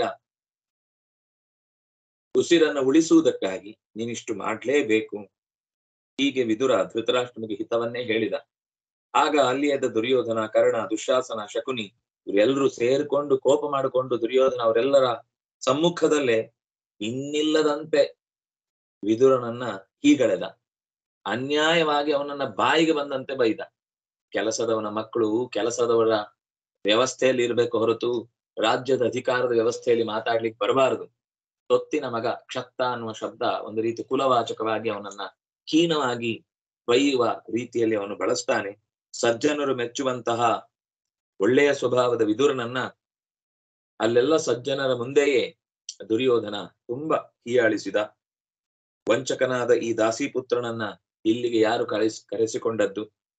ಉಸಿರನ್ನ ಉಳಿಸುವುದಕ್ಕಾಗಿ ನೀನಿಷ್ಟು ಮಾಡ್ಲೇಬೇಕು ಹೀಗೆ ವಿದುರ ಧೃತರಾಷ್ಟ್ರನಿಗೆ ಹಿತವನ್ನೇ ಹೇಳಿದ ಆಗ ಅಲ್ಲಿಯದ ದುರ್ಯೋಧನ ಕರ್ಣ ದುಶಾಸನ ಶಕುನಿ ಇವರೆಲ್ಲರೂ ಸೇರ್ಕೊಂಡು ಕೋಪ ಮಾಡಿಕೊಂಡು ದುರ್ಯೋಧನ ಅವರೆಲ್ಲರ ಸಮ್ಮುಖದಲ್ಲೇ ಇನ್ನಿಲ್ಲದಂತೆ ವಿದುರನನ್ನ ಹೀಗಳೆದ ಅನ್ಯಾಯವಾಗಿ ಅವನನ್ನ ಬಾಯಿಗೆ ಬಂದಂತೆ ಬೈದ ಕೆಲಸದವನ ಮಕ್ಕಳು ಕೆಲಸದವರ ವ್ಯವಸ್ಥೆಯಲ್ಲಿ ಇರಬೇಕು ಹೊರತು ರಾಜ್ಯದ ಅಧಿಕಾರದ ವ್ಯವಸ್ಥೆಯಲ್ಲಿ ಮಾತಾಡ್ಲಿಕ್ಕೆ ಬರಬಾರದು ತೊತ್ತಿನ ಮಗ ಕ್ಷತ್ತ ಅನ್ನುವ ಶಬ್ದ ಒಂದು ರೀತಿ ಕುಲವಾಚಕವಾಗಿ ಅವನನ್ನ ಹೀನವಾಗಿ ಬೈಯುವ ರೀತಿಯಲ್ಲಿ ಅವನು ಬಳಸ್ತಾನೆ ಸಜ್ಜನರು ಮೆಚ್ಚುವಂತಹ ಒಳ್ಳೆಯ ಸ್ವಭಾವದ ವಿದುರನನ್ನ ಅಲ್ಲೆಲ್ಲ ಸಜ್ಜನರ ಮುಂದೆಯೇ ದುರ್ಯೋಧನ ತುಂಬಾ ಹೀಯಾಳಿಸಿದ ವಂಚಕನಾದ ಈ ದಾಸಿಪುತ್ರನನ್ನ ಇಲ್ಲಿಗೆ ಯಾರು ಕರೆಸ್ ಕರೆಸಿಕೊಂಡದ್ದು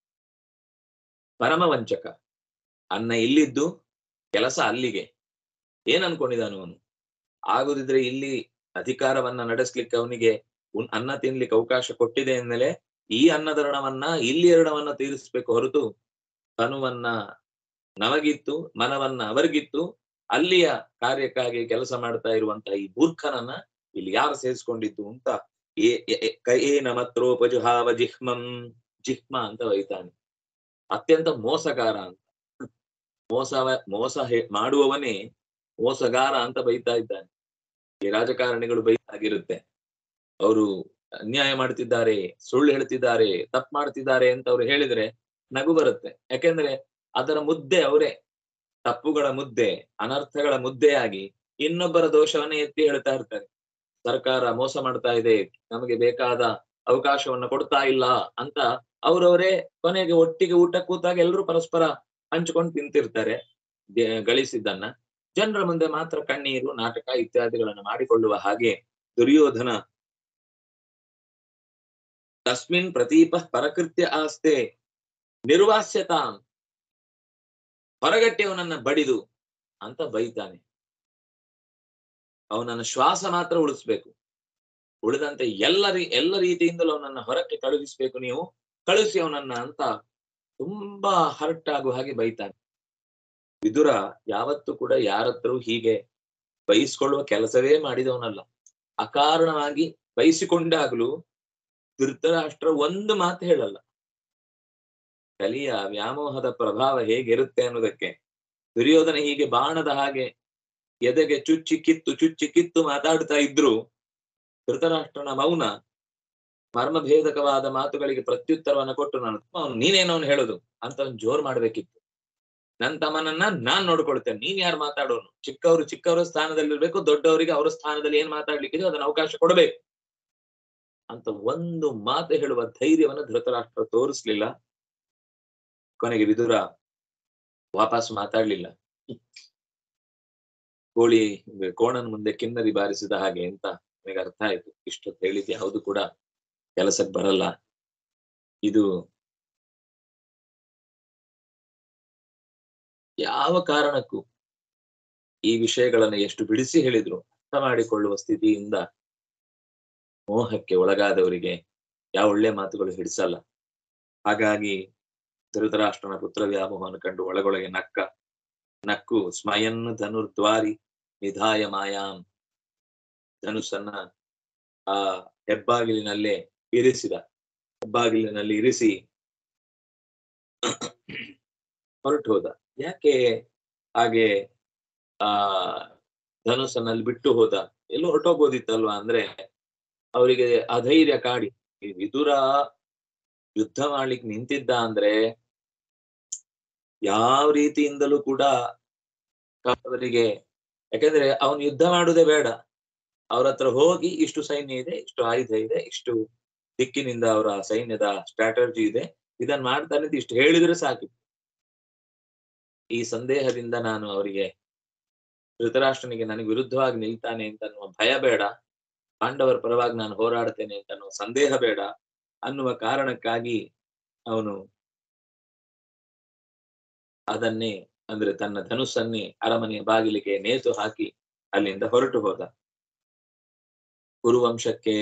ಪರಮ ವಂಚಕ ಅನ್ನ ಇಲ್ಲಿದ್ದು ಕೆಲಸ ಅಲ್ಲಿಗೆ ಏನ್ ಅನ್ಕೊಂಡಿದ್ದಾನು ಅವನು ಆಗುದಿದ್ರೆ ಇಲ್ಲಿ ಅಧಿಕಾರವನ್ನ ನಡೆಸ್ಲಿಕ್ಕೆ ಅವನಿಗೆ ಉನ್- ಅನ್ನ ತಿನ್ಲಿಕ್ಕೆ ಅವಕಾಶ ಕೊಟ್ಟಿದೆ ಅಂದ್ಮೇಲೆ ಈ ಅನ್ನದ ಇಲ್ಲಿ ಋಣವನ್ನ ತೀರಿಸ್ಬೇಕು ಹೊರತು ತನುವನ್ನ ನಮಗಿತ್ತು ಮನವನ್ನ ಅವರಿಗಿತ್ತು ಅಲ್ಲಿಯ ಕಾರ್ಯಕ್ಕಾಗಿ ಕೆಲಸ ಮಾಡ್ತಾ ಇರುವಂತಹ ಈ ಮೂರ್ಖನನ್ನ ಇಲ್ಲಿ ಯಾರು ಸೇರಿಸ್ಕೊಂಡಿದ್ದು ಅಂತ ಏ- ಏ- ಏ- ಕ- ಏನ ಮತ್ರೋಪಜುಹಾವ ಜಿಹ್ಮಂ ಜಿಹ್ಮ ಅಂತ ಬೈತಾನೆ ಅತ್ಯಂತ ಮೋಸಗಾರ ಅಂತ ಮೋಸವ ಮೋಸ ಹೇ- ಮಾಡುವವನೇ ಮೋಸಗಾರ ಅಂತ ಬೈತಾ ಇದ್ದಾನೆ ಈ ರಾಜಕಾರಣಿಗಳು ಬೈತಾಗಿರುತ್ತೆ ಅವರು ಅನ್ಯಾಯ ಮಾಡ್ತಿದ್ದಾರೆ ಸುಳ್ಳು ಹೇಳ್ತಿದ್ದಾರೆ ತಪ್ಪು ಮಾಡ್ತಿದ್ದಾರೆ ಅಂತ ಅವ್ರು ಹೇಳಿದ್ರೆ ನಗು ಬರುತ್ತೆ ಯಾಕೆಂದ್ರೆ ಅದರ ಮುದ್ದೆ ಅವರೇ ತಪ್ಪುಗಳ ಮುದ್ದೆ ಅನರ್ಥಗಳ ಮುದ್ದೆಯಾಗಿ ಇನ್ನೊಬ್ಬರ ದೋಷವನ್ನೇ ಎತ್ತಿ ಹೇಳ್ತಾ ಇರ್ತಾರೆ ಸರ್ಕಾರ ಮೋಸ ಮಾಡ್ತಾ ಇದೆ ನಮಗೆ ಬೇಕಾದ ಅವಕಾಶವನ್ನ ಕೊಡ್ತಾ ಇಲ್ಲ ಅಂತ ಅವರವರೇ ಕೊನೆಗೆ ಒಟ್ಟಿಗೆ ಊಟ ಕೂತಾಗ ಎಲ್ಲರೂ ಪರಸ್ಪರ ಹಂಚ್ಕೊಂಡು ತಿಂತಿರ್ತಾರೆ ದೆ- ಗಳಿಸಿದ್ದನ್ನ ಜನರ ಮುಂದೆ ಮಾತ್ರ ಕಣ್ಣೀರು ನಾಟಕ ಇತ್ಯಾದಿಗಳನ್ನು ಮಾಡಿಕೊಳ್ಳುವ ಹಾಗೆ ದುರ್ಯೋಧನ ತಸ್ಮಿನ್ ಪ್ರತೀಪ ಪರಕೃತ್ಯ ಆಸ್ತೆ ನಿರ್ವಾಸ್ಯತಾಂ ಹೊರಗಟ್ಟಿ ಅವನನ್ನ ಬಡಿದು ಅಂತ ಬೈತಾನೆ ಅವನನ್ನ ಶ್ವಾಸ ಮಾತ್ರ ಉಳಿಸ್ಬೇಕು ಉಳಿದಂತೆ ಎಲ್ಲ ರೀ ಎಲ್ಲ ರೀತಿಯಿಂದಲೂ ಅವನನ್ನ ಹೊರಕ್ಕೆ ಕಳುಹಿಸ್ಬೇಕು ನೀವು ಕಳುಹಿಸಿ ಅವನನ್ನ ಅಂತ ತುಂಬಾ ಹರ್ಟ್ ಆಗುವ ಹಾಗೆ ಬೈತಾನೆ ವಿದುರ ಯಾವತ್ತೂ ಕೂಡ ಯಾರತ್ರೂ ಹೀಗೆ ಬೈಸ್ಕೊಳ್ಳುವ ಕೆಲಸವೇ ಮಾಡಿದವನಲ್ಲ ಅಕಾರಣವಾಗಿ ಬೈಸಿಕೊಂಡಾಗ್ಲೂ ಧೃತರಾಷ್ಟ್ರ ಒಂದು ಮಾತು ಹೇಳಲ್ಲ ಕಲಿಯ ವ್ಯಾಮೋಹದ ಪ್ರಭಾವ ಹೇಗಿರುತ್ತೆ ಅನ್ನೋದಕ್ಕೆ ದುರ್ಯೋಧನ ಹೀಗೆ ಬಾಣದ ಹಾಗೆ ಎದೆಗೆ ಚುಚ್ಚಿ ಕಿತ್ತು ಚುಚ್ಚಿ ಕಿತ್ತು ಮಾತಾಡ್ತಾ ಇದ್ರು ಧೃತರಾಷ್ಟ್ರನ ಮೌನ ಮರ್ಮಭೇದಕವಾದ ಮಾತುಗಳಿಗೆ ಪ್ರತ್ಯುತ್ತರವನ್ನ ಕೊಟ್ಟು ನಾನು ಅವ್ನು ನೀನೇನವನು ಹೇಳೋದು ಅಂತ ಅವ್ನು ಜೋರ್ ಮಾಡ್ಬೇಕಿತ್ತು ನನ್ ತಮ್ಮನನ್ನ ನಾನ್ ನೋಡ್ಕೊಳ್ತೇನೆ ನೀನ್ ಯಾರು ಮಾತಾಡೋನು ಚಿಕ್ಕವರು ಚಿಕ್ಕವರ ಸ್ಥಾನದಲ್ಲಿರ್ಬೇಕು ದೊಡ್ಡವರಿಗೆ ಅವರ ಸ್ಥಾನದಲ್ಲಿ ಏನ್ ಮಾತಾಡ್ಲಿಕ್ಕಿದೆ ಅದನ್ನ ಅವಕಾಶ ಕೊಡಬೇಕು ಅಂತ ಒಂದು ಮಾತು ಹೇಳುವ ಧೈರ್ಯವನ್ನ ಧೃತರಾಷ್ಟ್ರ ತೋರಿಸ್ಲಿಲ್ಲ ಕೊನೆಗೆ ವಿದುರ ವಾಪಸ್ ಮಾತಾಡ್ಲಿಲ್ಲ ಕೋಳಿ ಕೋಣನ ಮುಂದೆ ಕಿನ್ನರಿ ಬಾರಿಸಿದ ಹಾಗೆ ಅಂತ ನನಗೆ ಅರ್ಥ ಆಯ್ತು ಇಷ್ಟೊತ್ತು ಹೇಳಿದ್ ಯಾವುದು ಕೂಡ ಕೆಲಸಕ್ಕೆ ಬರಲ್ಲ ಇದು ಯಾವ ಕಾರಣಕ್ಕೂ ಈ ವಿಷಯಗಳನ್ನ ಎಷ್ಟು ಬಿಡಿಸಿ ಹೇಳಿದ್ರು ಅರ್ಥ ಮಾಡಿಕೊಳ್ಳುವ ಸ್ಥಿತಿಯಿಂದ ಮೋಹಕ್ಕೆ ಒಳಗಾದವರಿಗೆ ಯಾವ ಒಳ್ಳೆ ಮಾತುಗಳು ಹಿಡಿಸಲ್ಲ ಹಾಗಾಗಿ ಧೃತರಾಷ್ಟ್ರನ ಪುತ್ರ ವ್ಯಾಮೋಹವನ್ನು ಕಂಡು ಒಳಗೊಳಗೆ ನಕ್ಕ ನಕ್ಕು ಸ್ಮಯನ್ ಧನುರ್ದ್ವಾರಿ ನಿಧಾಯ ಮಾಯಾಂ ಧನುಸ್ಸನ್ನ ಆ ಹೆಬ್ಬಾಗಿಲಿನಲ್ಲೇ ಇರಿಸಿದ ಹೆಬ್ಬಾಗಿಲಿನಲ್ಲಿ ಇರಿಸಿ ಹೊರಟು ಹೋದ ಯಾಕೆ ಹಾಗೆ ಆ ಧನುಸ್ಸನ್ನಲ್ಲಿ ಬಿಟ್ಟು ಹೋದ ಎಲ್ಲೋ ಹೊರಟೋಗ್ಬೋದಿತ್ತಲ್ವಾ ಅಂದ್ರೆ ಅವರಿಗೆ ಅಧೈರ್ಯ ಕಾಡಿ ಈ ವಿದುರ ಯುದ್ಧ ಮಾಡ್ಲಿಕ್ಕೆ ನಿಂತಿದ್ದ ಅಂದ್ರೆ ಯಾವ ರೀತಿಯಿಂದಲೂ ಕೂಡ ಅವರಿಗೆ ಯಾಕಂದ್ರೆ ಅವನು ಯುದ್ಧ ಮಾಡುವುದೇ ಬೇಡ ಅವ್ರ ಹತ್ರ ಹೋಗಿ ಇಷ್ಟು ಸೈನ್ಯ ಇದೆ ಇಷ್ಟು ಆಯುಧ ಇದೆ ಇಷ್ಟು ದಿಕ್ಕಿನಿಂದ ಅವರ ಸೈನ್ಯದ ಸ್ಟ್ರಾಟರ್ಜಿ ಇದೆ ಇದನ್ ಮಾಡ್ತಾನೆ ಅಂತ ಇಷ್ಟು ಹೇಳಿದ್ರೆ ಸಾಕು ಈ ಸಂದೇಹದಿಂದ ನಾನು ಅವರಿಗೆ ಧೃತರಾಷ್ಟ್ರನಿಗೆ ನನಗೆ ವಿರುದ್ಧವಾಗಿ ನಿಲ್ತಾನೆ ಅಂತ ಅನ್ನುವ ಭಯ ಬೇಡ ಪಾಂಡವರ ಪರವಾಗಿ ನಾನು ಹೋರಾಡ್ತೇನೆ ಅಂತ ಅನ್ನುವ ಸಂದೇಹ ಬೇಡ ಅನ್ನುವ ಕಾರಣಕ್ಕಾಗಿ ಅವನು ಅದನ್ನೇ ಅಂದ್ರೆ ತನ್ನ ಧನುಸ್ಸನ್ನೇ ಅರಮನೆಯ ಬಾಗಿಲಿಗೆ ನೇತು ಹಾಕಿ ಅಲ್ಲಿಂದ ಹೊರಟು ಹೋದ ಕುರುವಂಶಕ್ಕೆ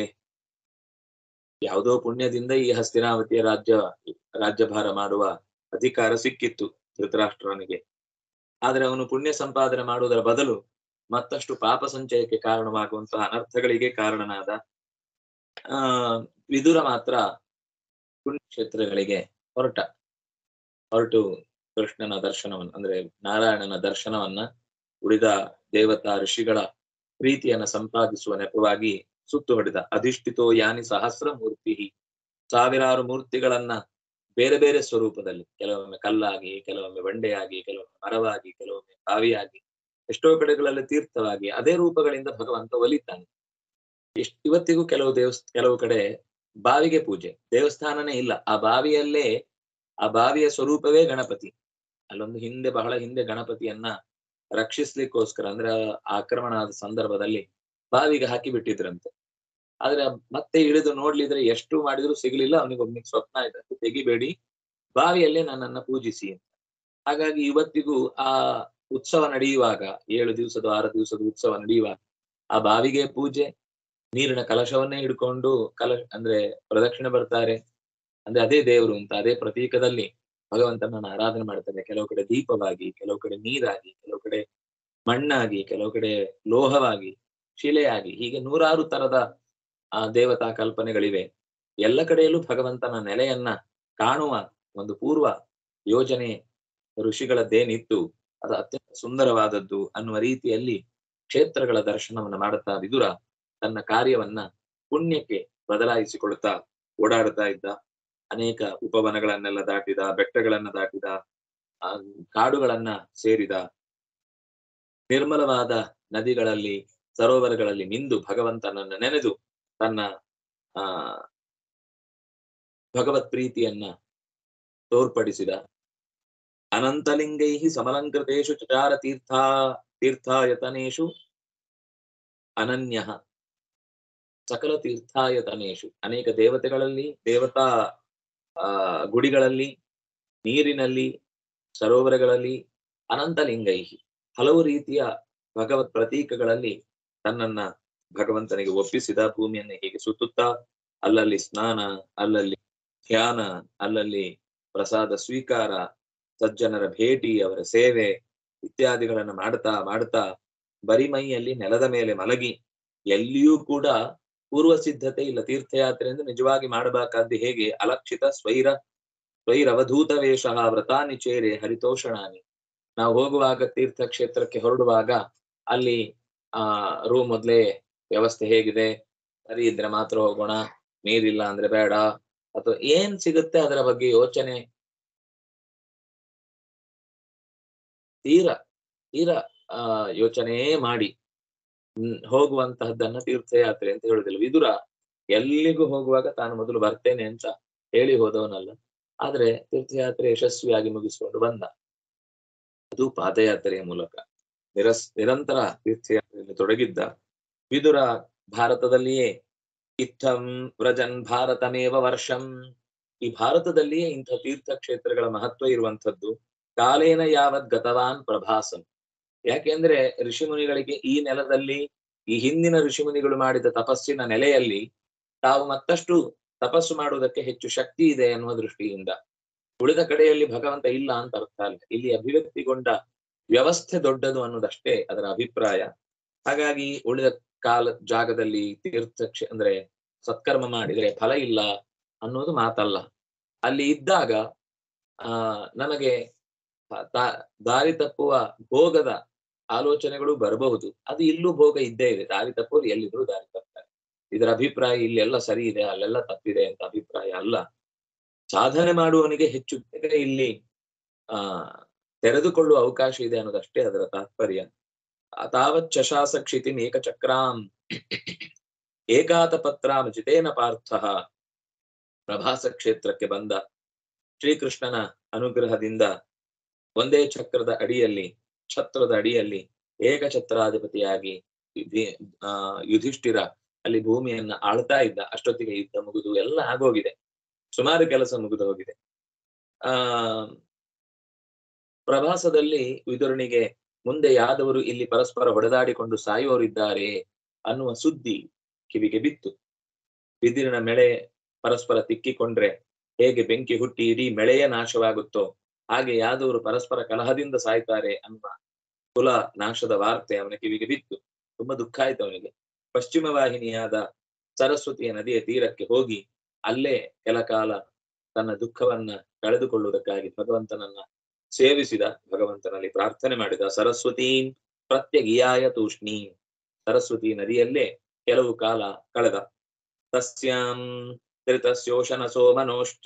ಯಾವುದೋ ಪುಣ್ಯದಿಂದ ಈ ಹಸ್ತಿನಾವತಿಯ ರಾಜ್ಯ ರಾಜ್ಯಭಾರ ಮಾಡುವ ಅಧಿಕಾರ ಸಿಕ್ಕಿತ್ತು ಧೃತರಾಷ್ಟ್ರನಿಗೆ ಆದ್ರೆ ಅವನು ಪುಣ್ಯ ಸಂಪಾದನೆ ಮಾಡುವುದರ ಬದಲು ಮತ್ತಷ್ಟು ಪಾಪ ಸಂಚಯಕ್ಕೆ ಕಾರಣವಾಗುವಂತಹ ಅನರ್ಥಗಳಿಗೆ ಕಾರಣನಾದ ಆ ವಿದುರ ಮಾತ್ರ ಪುಣ್ಯಕ್ಷೇತ್ರಗಳಿಗೆ ಹೊರಟ ಹೊರಟು ಕೃಷ್ಣನ ದರ್ಶನವನ್ನು ಅಂದ್ರೆ ನಾರಾಯಣನ ದರ್ಶನವನ್ನ ಉಳಿದ ದೇವತಾ ಋಷಿಗಳ ಪ್ರೀತಿಯನ್ನ ಸಂಪಾದಿಸುವ ನೆಪವಾಗಿ ಸುತ್ತು ಹೊಡೆದ ಅಧಿಷ್ಠಿತೋ ಯಾನಿ ಸಹಸ್ರ ಮೂರ್ತಿ ಸಾವಿರಾರು ಮೂರ್ತಿಗಳನ್ನ ಬೇರೆ ಬೇರೆ ಸ್ವರೂಪದಲ್ಲಿ ಕೆಲವೊಮ್ಮೆ ಕಲ್ಲಾಗಿ ಕೆಲವೊಮ್ಮೆ ಬಂಡೆಯಾಗಿ ಕೆಲವೊಮ್ಮೆ ಮರವಾಗಿ ಕೆಲವೊಮ್ಮೆ ಬಾವಿಯಾಗಿ ಎಷ್ಟೋ ಕಡೆಗಳಲ್ಲಿ ತೀರ್ಥವಾಗಿ ಅದೇ ರೂಪಗಳಿಂದ ಭಗವಂತ ಒಲಿತಾನೆ ಇಷ್ಟ್ ಇವತ್ತಿಗೂ ಕೆಲವು ದೇವಸ್ ಕೆಲವು ಕಡೆ ಬಾವಿಗೆ ಪೂಜೆ ದೇವಸ್ಥಾನನೇ ಇಲ್ಲ ಆ ಬಾವಿಯಲ್ಲೇ ಆ ಬಾವಿಯ ಸ್ವರೂಪವೇ ಗಣಪತಿ ಅಲ್ಲೊಂದು ಹಿಂದೆ ಬಹಳ ಹಿಂದೆ ಗಣಪತಿಯನ್ನ ರಕ್ಷಿಸ್ಲಿಕ್ಕೋಸ್ಕರ ಅಂದ್ರೆ ಆ ಆಕ್ರಮಣ ಆದ ಸಂದರ್ಭದಲ್ಲಿ ಬಾವಿಗೆ ಹಾಕಿ ಬಿಟ್ಟಿದ್ರಂತೆ ಆದ್ರೆ ಮತ್ತೆ ಇಳಿದು ನೋಡ್ಲಿದ್ರೆ ಎಷ್ಟು ಮಾಡಿದ್ರು ಸಿಗ್ಲಿಲ್ಲ ಅವನಿಗೊಬ್ನಿಗೆ ಸ್ವಪ್ನ ಆಯ್ತು ತೆಗಿಬೇಡಿ ಬಾವಿಯಲ್ಲೇ ನನ್ನನ್ನ ಪೂಜಿಸಿ ಅಂತ ಹಾಗಾಗಿ ಇವತ್ತಿಗೂ ಆ ಉತ್ಸವ ನಡೆಯುವಾಗ ಏಳು ದಿವಸದ ಆರು ದಿವಸದ ಉತ್ಸವ ನಡೆಯುವಾಗ ಆ ಬಾವಿಗೆ ಪೂಜೆ ನೀರಿನ ಕಲಶವನ್ನೇ ಹಿಡ್ಕೊಂಡು ಕಲ ಅಂದ್ರೆ ಪ್ರದಕ್ಷಿಣೆ ಬರ್ತಾರೆ ಅಂದ್ರೆ ಅದೇ ದೇವರು ಅಂತ ಅದೇ ಪ್ರತೀಕದಲ್ಲಿ ಭಗವಂತನನ್ನ ಆರಾಧನೆ ಮಾಡ್ತಾರೆ ಕೆಲವು ಕಡೆ ದೀಪವಾಗಿ ಕೆಲವು ಕಡೆ ನೀರಾಗಿ ಕೆಲವು ಕಡೆ ಮಣ್ಣಾಗಿ ಕೆಲವು ಕಡೆ ಲೋಹವಾಗಿ ಶಿಲೆಯಾಗಿ ಹೀಗೆ ನೂರಾರು ತರದ ಆ ದೇವತಾ ಕಲ್ಪನೆಗಳಿವೆ ಎಲ್ಲ ಕಡೆಯಲ್ಲೂ ಭಗವಂತನ ನೆಲೆಯನ್ನ ಕಾಣುವ ಒಂದು ಪೂರ್ವ ಯೋಜನೆ ಋಷಿಗಳದ್ದೇನಿತ್ತು ಅದು ಅತ್ಯಂತ ಸುಂದರವಾದದ್ದು ಅನ್ನುವ ರೀತಿಯಲ್ಲಿ ಕ್ಷೇತ್ರಗಳ ದರ್ಶನವನ್ನ ಮಾಡುತ್ತಾ ವಿದುರ ತನ್ನ ಕಾರ್ಯವನ್ನ ಪುಣ್ಯಕ್ಕೆ ಬದಲಾಯಿಸಿಕೊಳ್ತಾ ಓಡಾಡ್ತಾ ಇದ್ದ ಅನೇಕ ಉಪವನಗಳನ್ನೆಲ್ಲ ದಾಟಿದ ಬೆಟ್ಟಗಳನ್ನ ದಾಟಿದ ಆ ಕಾಡುಗಳನ್ನ ಸೇರಿದ ನಿರ್ಮಲವಾದ ನದಿಗಳಲ್ಲಿ ಸರೋವರಗಳಲ್ಲಿ ಮಿಂದು ಭಗವಂತನನ್ನ ನೆನೆದು ತನ್ನ ಆ ಭಗವತ್ ಪ್ರೀತಿಯನ್ನ ತೋರ್ಪಡಿಸಿದ ಅನಂತಲಿಂಗೈ ಸಮಲಂಕೃತೇಶು ಚಚಾರ ತೀರ್ಥ ತೀರ್ಥಾಯತನೇಶು ಅನನ್ಯ ಸಕಲ ತೀರ್ಥಾಯತನೇಶು ಅನೇಕ ದೇವತೆಗಳಲ್ಲಿ ದೇವತಾ ಆ ಗುಡಿಗಳಲ್ಲಿ ನೀರಿನಲ್ಲಿ ಸರೋವರಗಳಲ್ಲಿ ಅನಂತಲಿಂಗೈ ಹಲವು ರೀತಿಯ ಭಗವತ್ ಪ್ರತೀಕಗಳಲ್ಲಿ ತನ್ನನ್ನ ಭಗವಂತನಿಗೆ ಒಪ್ಪಿಸಿದ ಭೂಮಿಯನ್ನು ಹೀಗೆ ಸುತ್ತುತ್ತಾ ಅಲ್ಲಲ್ಲಿ ಸ್ನಾನ ಅಲ್ಲಲ್ಲಿ ಧ್ಯಾನ ಅಲ್ಲಲ್ಲಿ ಪ್ರಸಾದ ಸ್ವೀಕಾರ ಸಜ್ಜನರ ಭೇಟಿ ಅವರ ಸೇವೆ ಇತ್ಯಾದಿಗಳನ್ನ ಮಾಡ್ತಾ ಮಾಡ್ತಾ ಬರಿಮೈಯಲ್ಲಿ ನೆಲದ ಮೇಲೆ ಮಲಗಿ ಎಲ್ಲಿಯೂ ಕೂಡ ಪೂರ್ವ ಸಿದ್ಧತೆ ಇಲ್ಲ ತೀರ್ಥಯಾತ್ರೆ ಅಂದ್ರೆ ನಿಜವಾಗಿ ಮಾಡಬೇಕಾದ್ದು ಹೇಗೆ ಅಲಕ್ಷಿತ ಸ್ವೈರ ಸ್ವೈರವಧೂತ ವೇಷ ವ್ರತಾನಿ ಚೇರೆ ಹರಿತೋಷಣಾನಿ ನಾವು ಹೋಗುವಾಗ ತೀರ್ಥ ಕ್ಷೇತ್ರಕ್ಕೆ ಹೊರಡುವಾಗ ಅಲ್ಲಿ ಆ ರೂಮ್ ಮೊದ್ಲೇ ವ್ಯವಸ್ಥೆ ಹೇಗಿದೆ ಸರಿ ಇದ್ರೆ ಮಾತ್ರ ಹೋಗೋಣ ನೀರಿಲ್ಲ ಅಂದ್ರೆ ಬೇಡ ಅಥವಾ ಏನ್ ಸಿಗುತ್ತೆ ಅದರ ಬಗ್ಗೆ ಯೋಚನೆ ತೀರ ತೀರ ಆ ಯೋಚನೆ ಮಾಡಿ ಹ್ಮ್ ಹೋಗುವಂತಹದ್ದನ್ನ ತೀರ್ಥಯಾತ್ರೆ ಅಂತ ಹೇಳುದಿಲ್ಲ ವಿದುರ ಎಲ್ಲಿಗೂ ಹೋಗುವಾಗ ತಾನು ಮೊದಲು ಬರ್ತೇನೆ ಅಂತ ಹೇಳಿ ಹೋದವನಲ್ಲ ಆದ್ರೆ ತೀರ್ಥಯಾತ್ರೆ ಯಶಸ್ವಿಯಾಗಿ ಮುಗಿಸಿಕೊಂಡು ಬಂದ ಅದು ಪಾದಯಾತ್ರೆಯ ಮೂಲಕ ನಿರಸ್ ನಿರಂತರ ತೀರ್ಥಯಾತ್ರೆಯಲ್ಲಿ ತೊಡಗಿದ್ದ ವಿದುರ ಭಾರತದಲ್ಲಿಯೇ ಇತ್ತಂ ವ್ರಜನ್ ಭಾರತಮೇವ ವರ್ಷಂ ಈ ಭಾರತದಲ್ಲಿಯೇ ಇಂಥ ತೀರ್ಥಕ್ಷೇತ್ರಗಳ ಮಹತ್ವ ಇರುವಂತದ್ದು ಕಾಲೇನ ಯಾವತ್ ಗತವಾನ್ ಪ್ರಭಾಸಂ ಯಾಕೆಂದ್ರೆ ಋಷಿಮುನಿಗಳಿಗೆ ಈ ನೆಲದಲ್ಲಿ ಈ ಹಿಂದಿನ ಋಷಿಮುನಿಗಳು ಮಾಡಿದ ತಪಸ್ಸಿನ ನೆಲೆಯಲ್ಲಿ ತಾವು ಮತ್ತಷ್ಟು ತಪಸ್ಸು ಮಾಡುವುದಕ್ಕೆ ಹೆಚ್ಚು ಶಕ್ತಿ ಇದೆ ಎನ್ನುವ ದೃಷ್ಟಿಯಿಂದ ಉಳಿದ ಕಡೆಯಲ್ಲಿ ಭಗವಂತ ಇಲ್ಲ ಅಂತ ಅರ್ಥ ಅಲ್ಲ ಇಲ್ಲಿ ಅಭಿವ್ಯಕ್ತಿಗೊಂಡ ವ್ಯವಸ್ಥೆ ದೊಡ್ಡದು ಅನ್ನೋದಷ್ಟೇ ಅದರ ಅಭಿಪ್ರಾಯ ಹಾಗಾಗಿ ಉಳಿದ ಕಾಲ ಜಾಗದಲ್ಲಿ ತೀರ್ಥ ಕ್ಷೇ ಅಂದ್ರೆ ಸತ್ಕರ್ಮ ಮಾಡಿದ್ರೆ ಫಲ ಇಲ್ಲ ಅನ್ನೋದು ಮಾತಲ್ಲ ಅಲ್ಲಿ ಇದ್ದಾಗ ಆ ನಮಗೆ ತಾ- ದಾರಿ ತಪ್ಪುವ ಭೋಗದ ಆಲೋಚನೆಗಳು ಬರಬಹುದು ಅದು ಇಲ್ಲೂ ಭೋಗ ಇದ್ದೇ ಇದೆ ದಾರಿ ತಪ್ಪೋರು ಎಲ್ಲಿದ್ರು ದಾರಿ ತಪ್ತಾರೆ ಇದರ ಅಭಿಪ್ರಾಯ ಇಲ್ಲೆಲ್ಲ ಸರಿ ಇದೆ ಅಲ್ಲೆಲ್ಲ ತಪ್ಪಿದೆ ಅಂತ ಅಭಿಪ್ರಾಯ ಅಲ್ಲ ಸಾಧನೆ ಮಾಡುವವನಿಗೆ ಹೆಚ್ಚು ಬೇಗ ಇಲ್ಲಿ ಆ ತೆರೆದುಕೊಳ್ಳುವ ಅವಕಾಶ ಇದೆ ಅನ್ನೋದಷ್ಟೇ ಅದರ ತಾತ್ಪರ್ಯ ತಾವತ್ ಚಶಾಸ ಕ್ಷಿತಿಂ ಏಕಚಕ್ರಾಂ ಏಕಾತ ಪತ್ರಾಂ ಜಿತೇನ ಪಾರ್ಥ ಪ್ರಭಾಸ ಕ್ಷೇತ್ರಕ್ಕೆ ಬಂದ ಶ್ರೀಕೃಷ್ಣನ ಅನುಗ್ರಹದಿಂದ ಒಂದೇ ಚಕ್ರದ ಅಡಿಯಲ್ಲಿ ಛತ್ರದ ಅಡಿಯಲ್ಲಿ ಏಕಛತ್ರಾಧಿಪತಿಯಾಗಿ ಯುಧಿ- ಆ ಯುಧಿಷ್ಠಿರ ಅಲ್ಲಿ ಭೂಮಿಯನ್ನ ಆಳ್ತಾ ಇದ್ದ ಅಷ್ಟೊತ್ತಿಗೆ ಯುದ್ಧ ಮುಗಿದು ಎಲ್ಲ ಆಗೋಗಿದೆ ಸುಮಾರು ಕೆಲಸ ಮುಗಿದು ಹೋಗಿದೆ ಆ ಪ್ರವಾಸದಲ್ಲಿ ವಿದುರನಿಗೆ ಮುಂದೆ ಯಾದವರು ಇಲ್ಲಿ ಪರಸ್ಪರ ಹೊಡೆದಾಡಿಕೊಂಡು ಸಾಯುವವರಿದ್ದಾರೆ ಅನ್ನುವ ಸುದ್ದಿ ಕಿವಿಗೆ ಬಿತ್ತು ಬಿದಿರಿನ ಮೇಳೆ ಪರಸ್ಪರ ತಿಕ್ಕಿಕೊಂಡ್ರೆ ಹೇಗೆ ಬೆಂಕಿ ಹುಟ್ಟಿ ಇಡೀ ಮಳೆಯ ನಾಶವಾಗುತ್ತೋ ಹಾಗೆ ಯಾದವರು ಪರಸ್ಪರ ಕಲಹದಿಂದ ಸಾಯ್ತಾರೆ ಅನ್ನುವ ಕುಲ ನಾಶದ ವಾರ್ತೆ ಅವನ ಕಿವಿಗೆ ಬಿತ್ತು ತುಂಬಾ ದುಃಖ ಆಯ್ತು ಅವನಿಗೆ ಪಶ್ಚಿಮ ವಾಹಿನಿಯಾದ ಸರಸ್ವತಿಯ ನದಿಯ ತೀರಕ್ಕೆ ಹೋಗಿ ಅಲ್ಲೇ ಕೆಲ ಕಾಲ ತನ್ನ ದುಃಖವನ್ನ ಕಳೆದುಕೊಳ್ಳುವುದಕ್ಕಾಗಿ ಭಗವಂತನನ್ನ ಸೇವಿಸಿದ ಭಗವಂತನಲ್ಲಿ ಪ್ರಾರ್ಥನೆ ಮಾಡಿದ ಸರಸ್ವತೀಂ ಪ್ರತ್ಯಗಿಯಾಯ ತೂಷ್ಣೀ ಸರಸ್ವತಿ ನದಿಯಲ್ಲೇ ಕೆಲವು ಕಾಲ ಕಳೆದ ತಸ್ಯಾಂ ತ್ರಿತಸ್ಯೋಶನ ಸೋಮನೋಶ್ಚ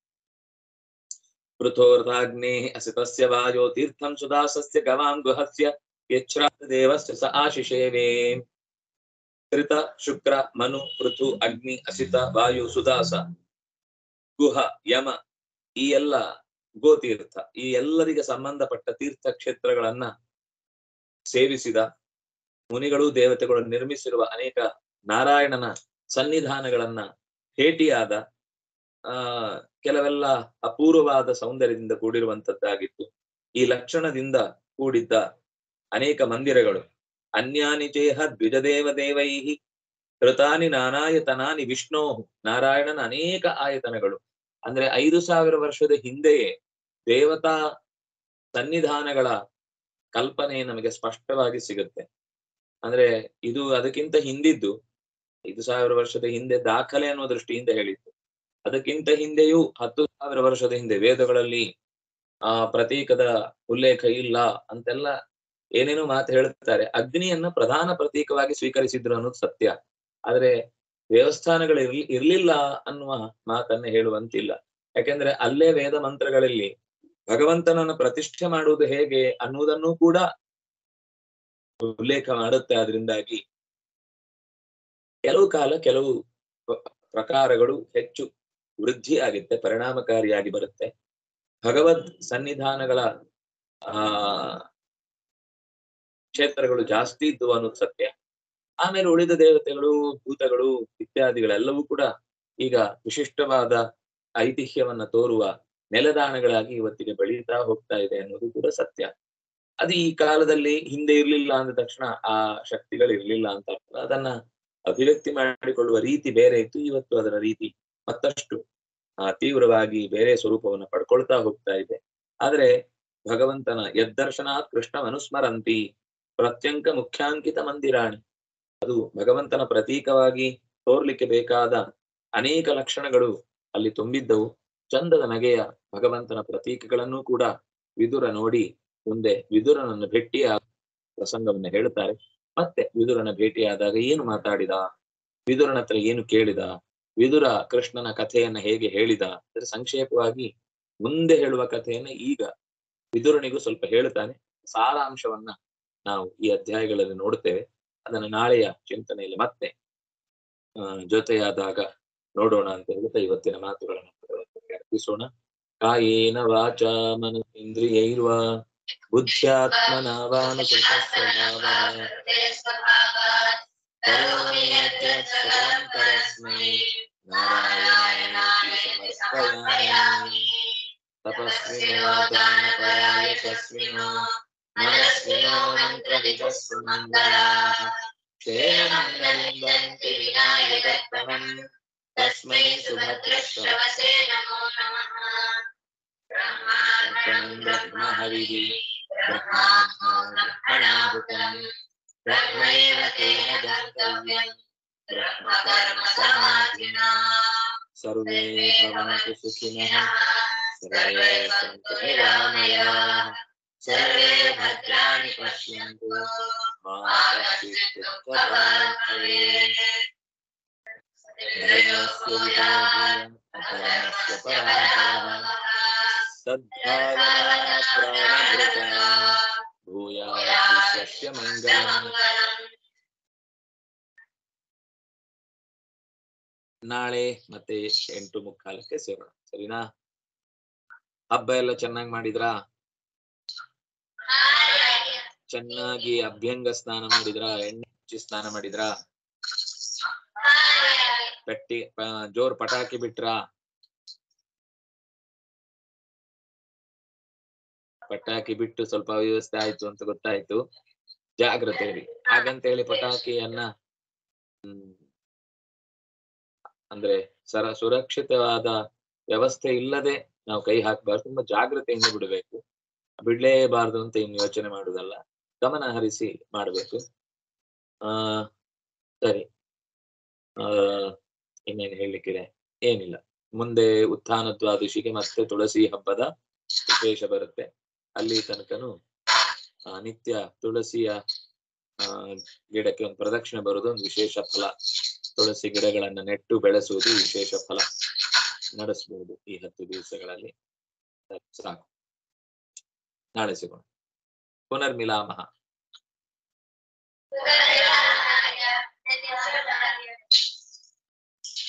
ಪೃಥೋರ್ಧಾಗ್ನೇ ಅಸಿತಸ್ಯ ವಾಯೋ ತೀರ್ಥಂ ಸುದಾಸಸ್ಯ ಗವಾಂ ಗುಹಸ್ಯ ಯಚ್ಛ್ರಾತ ದೇವಸ್ಯ ಸ ಆಶಿಷೇವೇ ತ್ರಿತ ಶುಕ್ರ ಮನು ಪೃಥು ಅಗ್ನಿ ಅಸಿತ ವಾಯು ಸುದಾಸ ಗುಹ ಯಮ ಈ ಎಲ್ಲ ಗೋತೀರ್ಥ ಈ ಎಲ್ಲರಿಗೆ ಸಂಬಂಧಪಟ್ಟ ತೀರ್ಥ ಕ್ಷೇತ್ರಗಳನ್ನ ಸೇವಿಸಿದ ಮುನಿಗಳು ದೇವತೆಗಳು ನಿರ್ಮಿಸಿರುವ ಅನೇಕ ನಾರಾಯಣನ ಸನ್ನಿಧಾನಗಳನ್ನ ಭೇಟಿಯಾದ ಆ ಕೆಲವೆಲ್ಲ ಅಪೂರ್ವವಾದ ಸೌಂದರ್ಯದಿಂದ ಕೂಡಿರುವಂತದ್ದಾಗಿತ್ತು ಈ ಲಕ್ಷಣದಿಂದ ಕೂಡಿದ್ದ ಅನೇಕ ಮಂದಿರಗಳು ಅನ್ಯಾನಿ ಚೇಹ ದ್ವಿಜದೇವ ದೇವೈಹಿ ಕೃತಾನಿ ನಾನಾಯತನಾನಿ ವಿಷ್ಣೋ ನಾರಾಯಣನ ಅನೇಕ ಆಯತನಗಳು ಅಂದ್ರೆ ಐದು ಸಾವಿರ ವರ್ಷದ ಹಿಂದೆಯೇ ದೇವತಾ ಸನ್ನಿಧಾನಗಳ ಕಲ್ಪನೆ ನಮಗೆ ಸ್ಪಷ್ಟವಾಗಿ ಸಿಗುತ್ತೆ ಅಂದ್ರೆ ಇದು ಅದಕ್ಕಿಂತ ಹಿಂದಿದ್ದು ಐದು ಸಾವಿರ ವರ್ಷದ ಹಿಂದೆ ದಾಖಲೆ ಅನ್ನುವ ದೃಷ್ಟಿಯಿಂದ ಹೇಳಿದ್ದು ಅದಕ್ಕಿಂತ ಹಿಂದೆಯೂ ಹತ್ತು ಸಾವಿರ ವರ್ಷದ ಹಿಂದೆ ವೇದಗಳಲ್ಲಿ ಆ ಪ್ರತೀಕದ ಉಲ್ಲೇಖ ಇಲ್ಲ ಅಂತೆಲ್ಲ ಏನೇನೋ ಮಾತು ಹೇಳುತ್ತಾರೆ ಅಗ್ನಿಯನ್ನ ಪ್ರಧಾನ ಪ್ರತೀಕವಾಗಿ ಸ್ವೀಕರಿಸಿದ್ರು ಅನ್ನೋದು ಸತ್ಯ ಆದ್ರೆ ದೇವಸ್ಥಾನಗಳು ಇರ್ಲಿ ಇರ್ಲಿಲ್ಲ ಅನ್ನುವ ಮಾತನ್ನ ಹೇಳುವಂತಿಲ್ಲ ಯಾಕೆಂದ್ರೆ ಅಲ್ಲೇ ವೇದ ಮಂತ್ರಗಳಲ್ಲಿ ಭಗವಂತನನ್ನು ಪ್ರತಿಷ್ಠೆ ಮಾಡುವುದು ಹೇಗೆ ಅನ್ನುವುದನ್ನು ಕೂಡ ಉಲ್ಲೇಖ ಮಾಡುತ್ತೆ ಅದರಿಂದಾಗಿ ಕೆಲವು ಕಾಲ ಕೆಲವು ಪ್ರ- ಪ್ರಕಾರಗಳು ಹೆಚ್ಚು ವೃದ್ಧಿ ಆಗುತ್ತೆ ಪರಿಣಾಮಕಾರಿಯಾಗಿ ಬರುತ್ತೆ ಭಗವದ್ ಸನ್ನಿಧಾನಗಳ ಆ ಕ್ಷೇತ್ರಗಳು ಜಾಸ್ತಿ ಇದ್ದು ಅನ್ನೋದು ಸತ್ಯ ಆಮೇಲೆ ಉಳಿದ ದೇವತೆಗಳು ಭೂತಗಳು ಇತ್ಯಾದಿಗಳೆಲ್ಲವೂ ಕೂಡ ಈಗ ವಿಶಿಷ್ಟವಾದ ಐತಿಹ್ಯವನ್ನ ತೋರುವ ನೆಲದಾಣಗಳಾಗಿ ಇವತ್ತಿಗೆ ಬೆಳೀತಾ ಹೋಗ್ತಾ ಇದೆ ಅನ್ನೋದು ಕೂಡ ಸತ್ಯ ಅದು ಈ ಕಾಲದಲ್ಲಿ ಹಿಂದೆ ಇರ್ಲಿಲ್ಲ ಅಂದ ತಕ್ಷಣ ಆ ಶಕ್ತಿಗಳು ಇರ್ಲಿಲ್ಲ ಅಂತ ಅರ್ಥ. ಅದನ್ನ ಅಭಿವ್ಯಕ್ತಿ ಮಾಡಿಕೊಳ್ಳುವ ರೀತಿ ಬೇರೆ ಇತ್ತು ಇವತ್ತು ಅದರ ರೀತಿ ಮತ್ತಷ್ಟು ಆ ತೀವ್ರವಾಗಿ ಬೇರೆ ಸ್ವರೂಪವನ್ನು ಪಡ್ಕೊಳ್ತಾ ಹೋಗ್ತಾ ಇದೆ ಆದ್ರೆ ಭಗವಂತನ ಯದ್ದರ್ಶನಾತ್ ಕೃಷ್ಣ ಅನುಸ್ಮರಂತಿ ಪ್ರತ್ಯಂಕ ಮುಖ್ಯಾಂಕಿತ ಮಂದಿರಾಣಿ ಅದು ಭಗವಂತನ ಪ್ರತೀಕವಾಗಿ ತೋರ್ಲಿಕ್ಕೆ ಬೇಕಾದ ಅನೇಕ ಲಕ್ಷಣಗಳು ಅಲ್ಲಿ ತುಂಬಿದ್ದವು ಚಂದದ ನಗೆಯ ಭಗವಂತನ ಪ್ರತೀಕಗಳನ್ನು ಕೂಡ ವಿದುರ ನೋಡಿ ಮುಂದೆ ವಿದುರನನ್ನು ಭೇಟಿಯ ಪ್ರಸಂಗವನ್ನು ಹೇಳುತ್ತಾರೆ ಮತ್ತೆ ವಿದುರನ ಭೇಟಿಯಾದಾಗ ಏನು ಮಾತಾಡಿದ ವಿದುರನ ಹತ್ರ ಏನು ಕೇಳಿದ ವಿದುರ ಕೃಷ್ಣನ ಕಥೆಯನ್ನ ಹೇಗೆ ಹೇಳಿದ ಅಂದ್ರೆ ಸಂಕ್ಷೇಪವಾಗಿ ಮುಂದೆ ಹೇಳುವ ಕಥೆಯನ್ನ ಈಗ ವಿದುರನಿಗೂ ಸ್ವಲ್ಪ ಹೇಳ್ತಾನೆ ಸಾರಾಂಶವನ್ನ ನಾವು ಈ ಅಧ್ಯಾಯಗಳಲ್ಲಿ ನೋಡುತ್ತೇವೆ ಅದನ್ನು ನಾಳೆಯ ಚಿಂತನೆಯಲ್ಲಿ ಮತ್ತೆ ಆ, ಜೊತೆಯಾದಾಗ ನೋಡೋಣ ಅಂತ ಹೇಳ್ತಾ ಇವತ್ತಿನ ಮಾತುಗಳನ್ನು ಭಗವಂತನಿಗೆ ಅರ್ಪಿಸೋಣ ಕಾಯೇನ ವಾಚ ಮನಸೇಂದ್ರಿಯೈರ್ವಾ ಬುದ್ಧ್ಯಾತ್ಮನ ಕರೋಮಿ ಯದ್ಯತ್ ಸಕಲಂ ಪರಸ್ಮೈ ನಾರಾಯಣಾಯೇತಿ ಸಮರ್ಪಯಾಮಿ ತಪಸ್ವಿನೋ ದಾನಪರಾಯ ತಸ್ವಿನೋ ಮನಸ್ವಿನೋ ಮಂತ್ರವಿದಸ್ಸು ಮಂಗಲಾಃ ಕ್ಷೇಮಮಂಗಲಿಂದಂತಿ ವಿನಾಯಕತ್ವಂ ತಸ್ಮೈ ಸುಭದ್ರಶ್ರವಸೇ ನಮೋ ನಮಃ ಬ್ರಹ್ಮಾರ್ಪಣಂ ಬ್ರಹ್ಮ ಹವಿಃ ಬ್ರಹ್ಮಾತ್ಮೋ ಬ್ರಹ್ಮಣಾಹುತಂ ಬ್ರಹ್ಮೈವ ತೇನ ಗಂತವ್ಯಂ ಬ್ರಹ್ಮಕರ್ಮ ಸಮಾಧಿನಾ ಸರ್ವೇ ಭವಂತು ಸುಖಿನಃ ಸರ್ವೇ ಸಂತು ನಿರಾಮಯಾಃ ಸರ್ವೇ ಭದ್ರಾಣಿ ಪಶ್ಯन्तु ಮಾ ಮಾ ಕಶ್ಚಿತ್ ಕಶ್ಚಿತ್ ದುಃಖಭಾಗ್ ದುಃಖಭಾಗ್ ಭವೇತ್ ಧರ್ಮಸ್ಯ ವಿಧಾಯ ಅಪರಮಸ್ಯ ಪರಾಭವಃ ಸದ್ಭಾವನಾ ಪ್ರಾಣಭೃತ ಭೂಯಾತ್ ವಿಶ್ವಸ್ಯ ಮಂಗಲಂ ನಾಳೆ ಮತ್ತೆ ಎಂಟು ಮುಕ್ಕಾಲಕ್ಕೆ ಸೇರೋಣ ಸರಿನಾ ಹಬ್ಬ ಎಲ್ಲ ಚೆನ್ನಾಗಿ ಮಾಡಿದ್ರಾ ಚೆನ್ನಾಗಿ ಅಭ್ಯಂಗ ಸ್ನಾನ ಮಾಡಿದ್ರಾ ಎಣ್ಣೆ ಹಚ್ಚಿ ಸ್ನಾನ ಮಾಡಿದ್ರಾ ಪೆಟ್ಟಿ ಪ- ಜೋರ್ ಪಟಾಕಿ ಬಿಟ್ರಾ ಪಟಾಕಿ ಬಿಟ್ಟು ಸ್ವಲ್ಪ ಅವ್ಯವಸ್ಥೆ ಆಯ್ತು ಅಂತ ಗೊತ್ತಾಯ್ತು ಜಾಗ್ರತೆ ಇರಿ ಹಾಗಂತ ಹೇಳಿ ಪಟಾಕಿಯನ್ನ ಹ್ಮ್ ಅಂದ್ರೆ ಸರ ಸುರಕ್ಷಿತವಾದ ವ್ಯವಸ್ಥೆ ಇಲ್ಲದೆ ನಾವು ಕೈ ಹಾಕಬಾರ್ದು ತುಂಬಾ ಜಾಗ್ರತೆಯಿಂದ ಬಿಡಬೇಕು ಬಿಡ್ಲೇಬಾರ್ದು ಅಂತ ಇನ್ನು ಯೋಚನೆ ಮಾಡುದಲ್ಲ ಗಮನ ಹರಿಸಿ ಮಾಡ್ಬೇಕು ಆ ಸರಿ ಆ ಇನ್ನೇನು ಹೇಳಲಿಕ್ಕಿದೆ ಏನಿಲ್ಲ ಮುಂದೆ ಉತ್ಥಾನ ದ್ವಾದಶಿಗೆ ಮತ್ತೆ ತುಳಸಿ ಹಬ್ಬದ ವಿಶೇಷ ಬರುತ್ತೆ ಅಲ್ಲಿ ತನಕನು ಆ, ನಿತ್ಯ ತುಳಸಿಯ ಆ ಗಿಡಕ್ಕೆ ಒಂದು ಪ್ರದಕ್ಷಿಣೆ ಬರುವುದು ಒಂದು ವಿಶೇಷ ಫಲ ತುಳಸಿ ಗಿಡಗಳನ್ನ ನೆಟ್ಟು ಬೆಳೆಸುವುದು ವಿಶೇಷ ಫಲ ನಡೆಸಬಹುದು ಈ ಹತ್ತು ದಿವಸಗಳಲ್ಲಿ ಸರಿ, ಸಾಕು ನಾಳೆ ಸಿಗೋಣ ಪುನರ್ಮಿಲಾಮಹ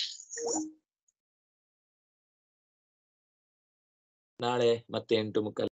ನಾಳೆ ಮತ್ತೆ ಎಂಟು ಮುಕ್ಕಲ್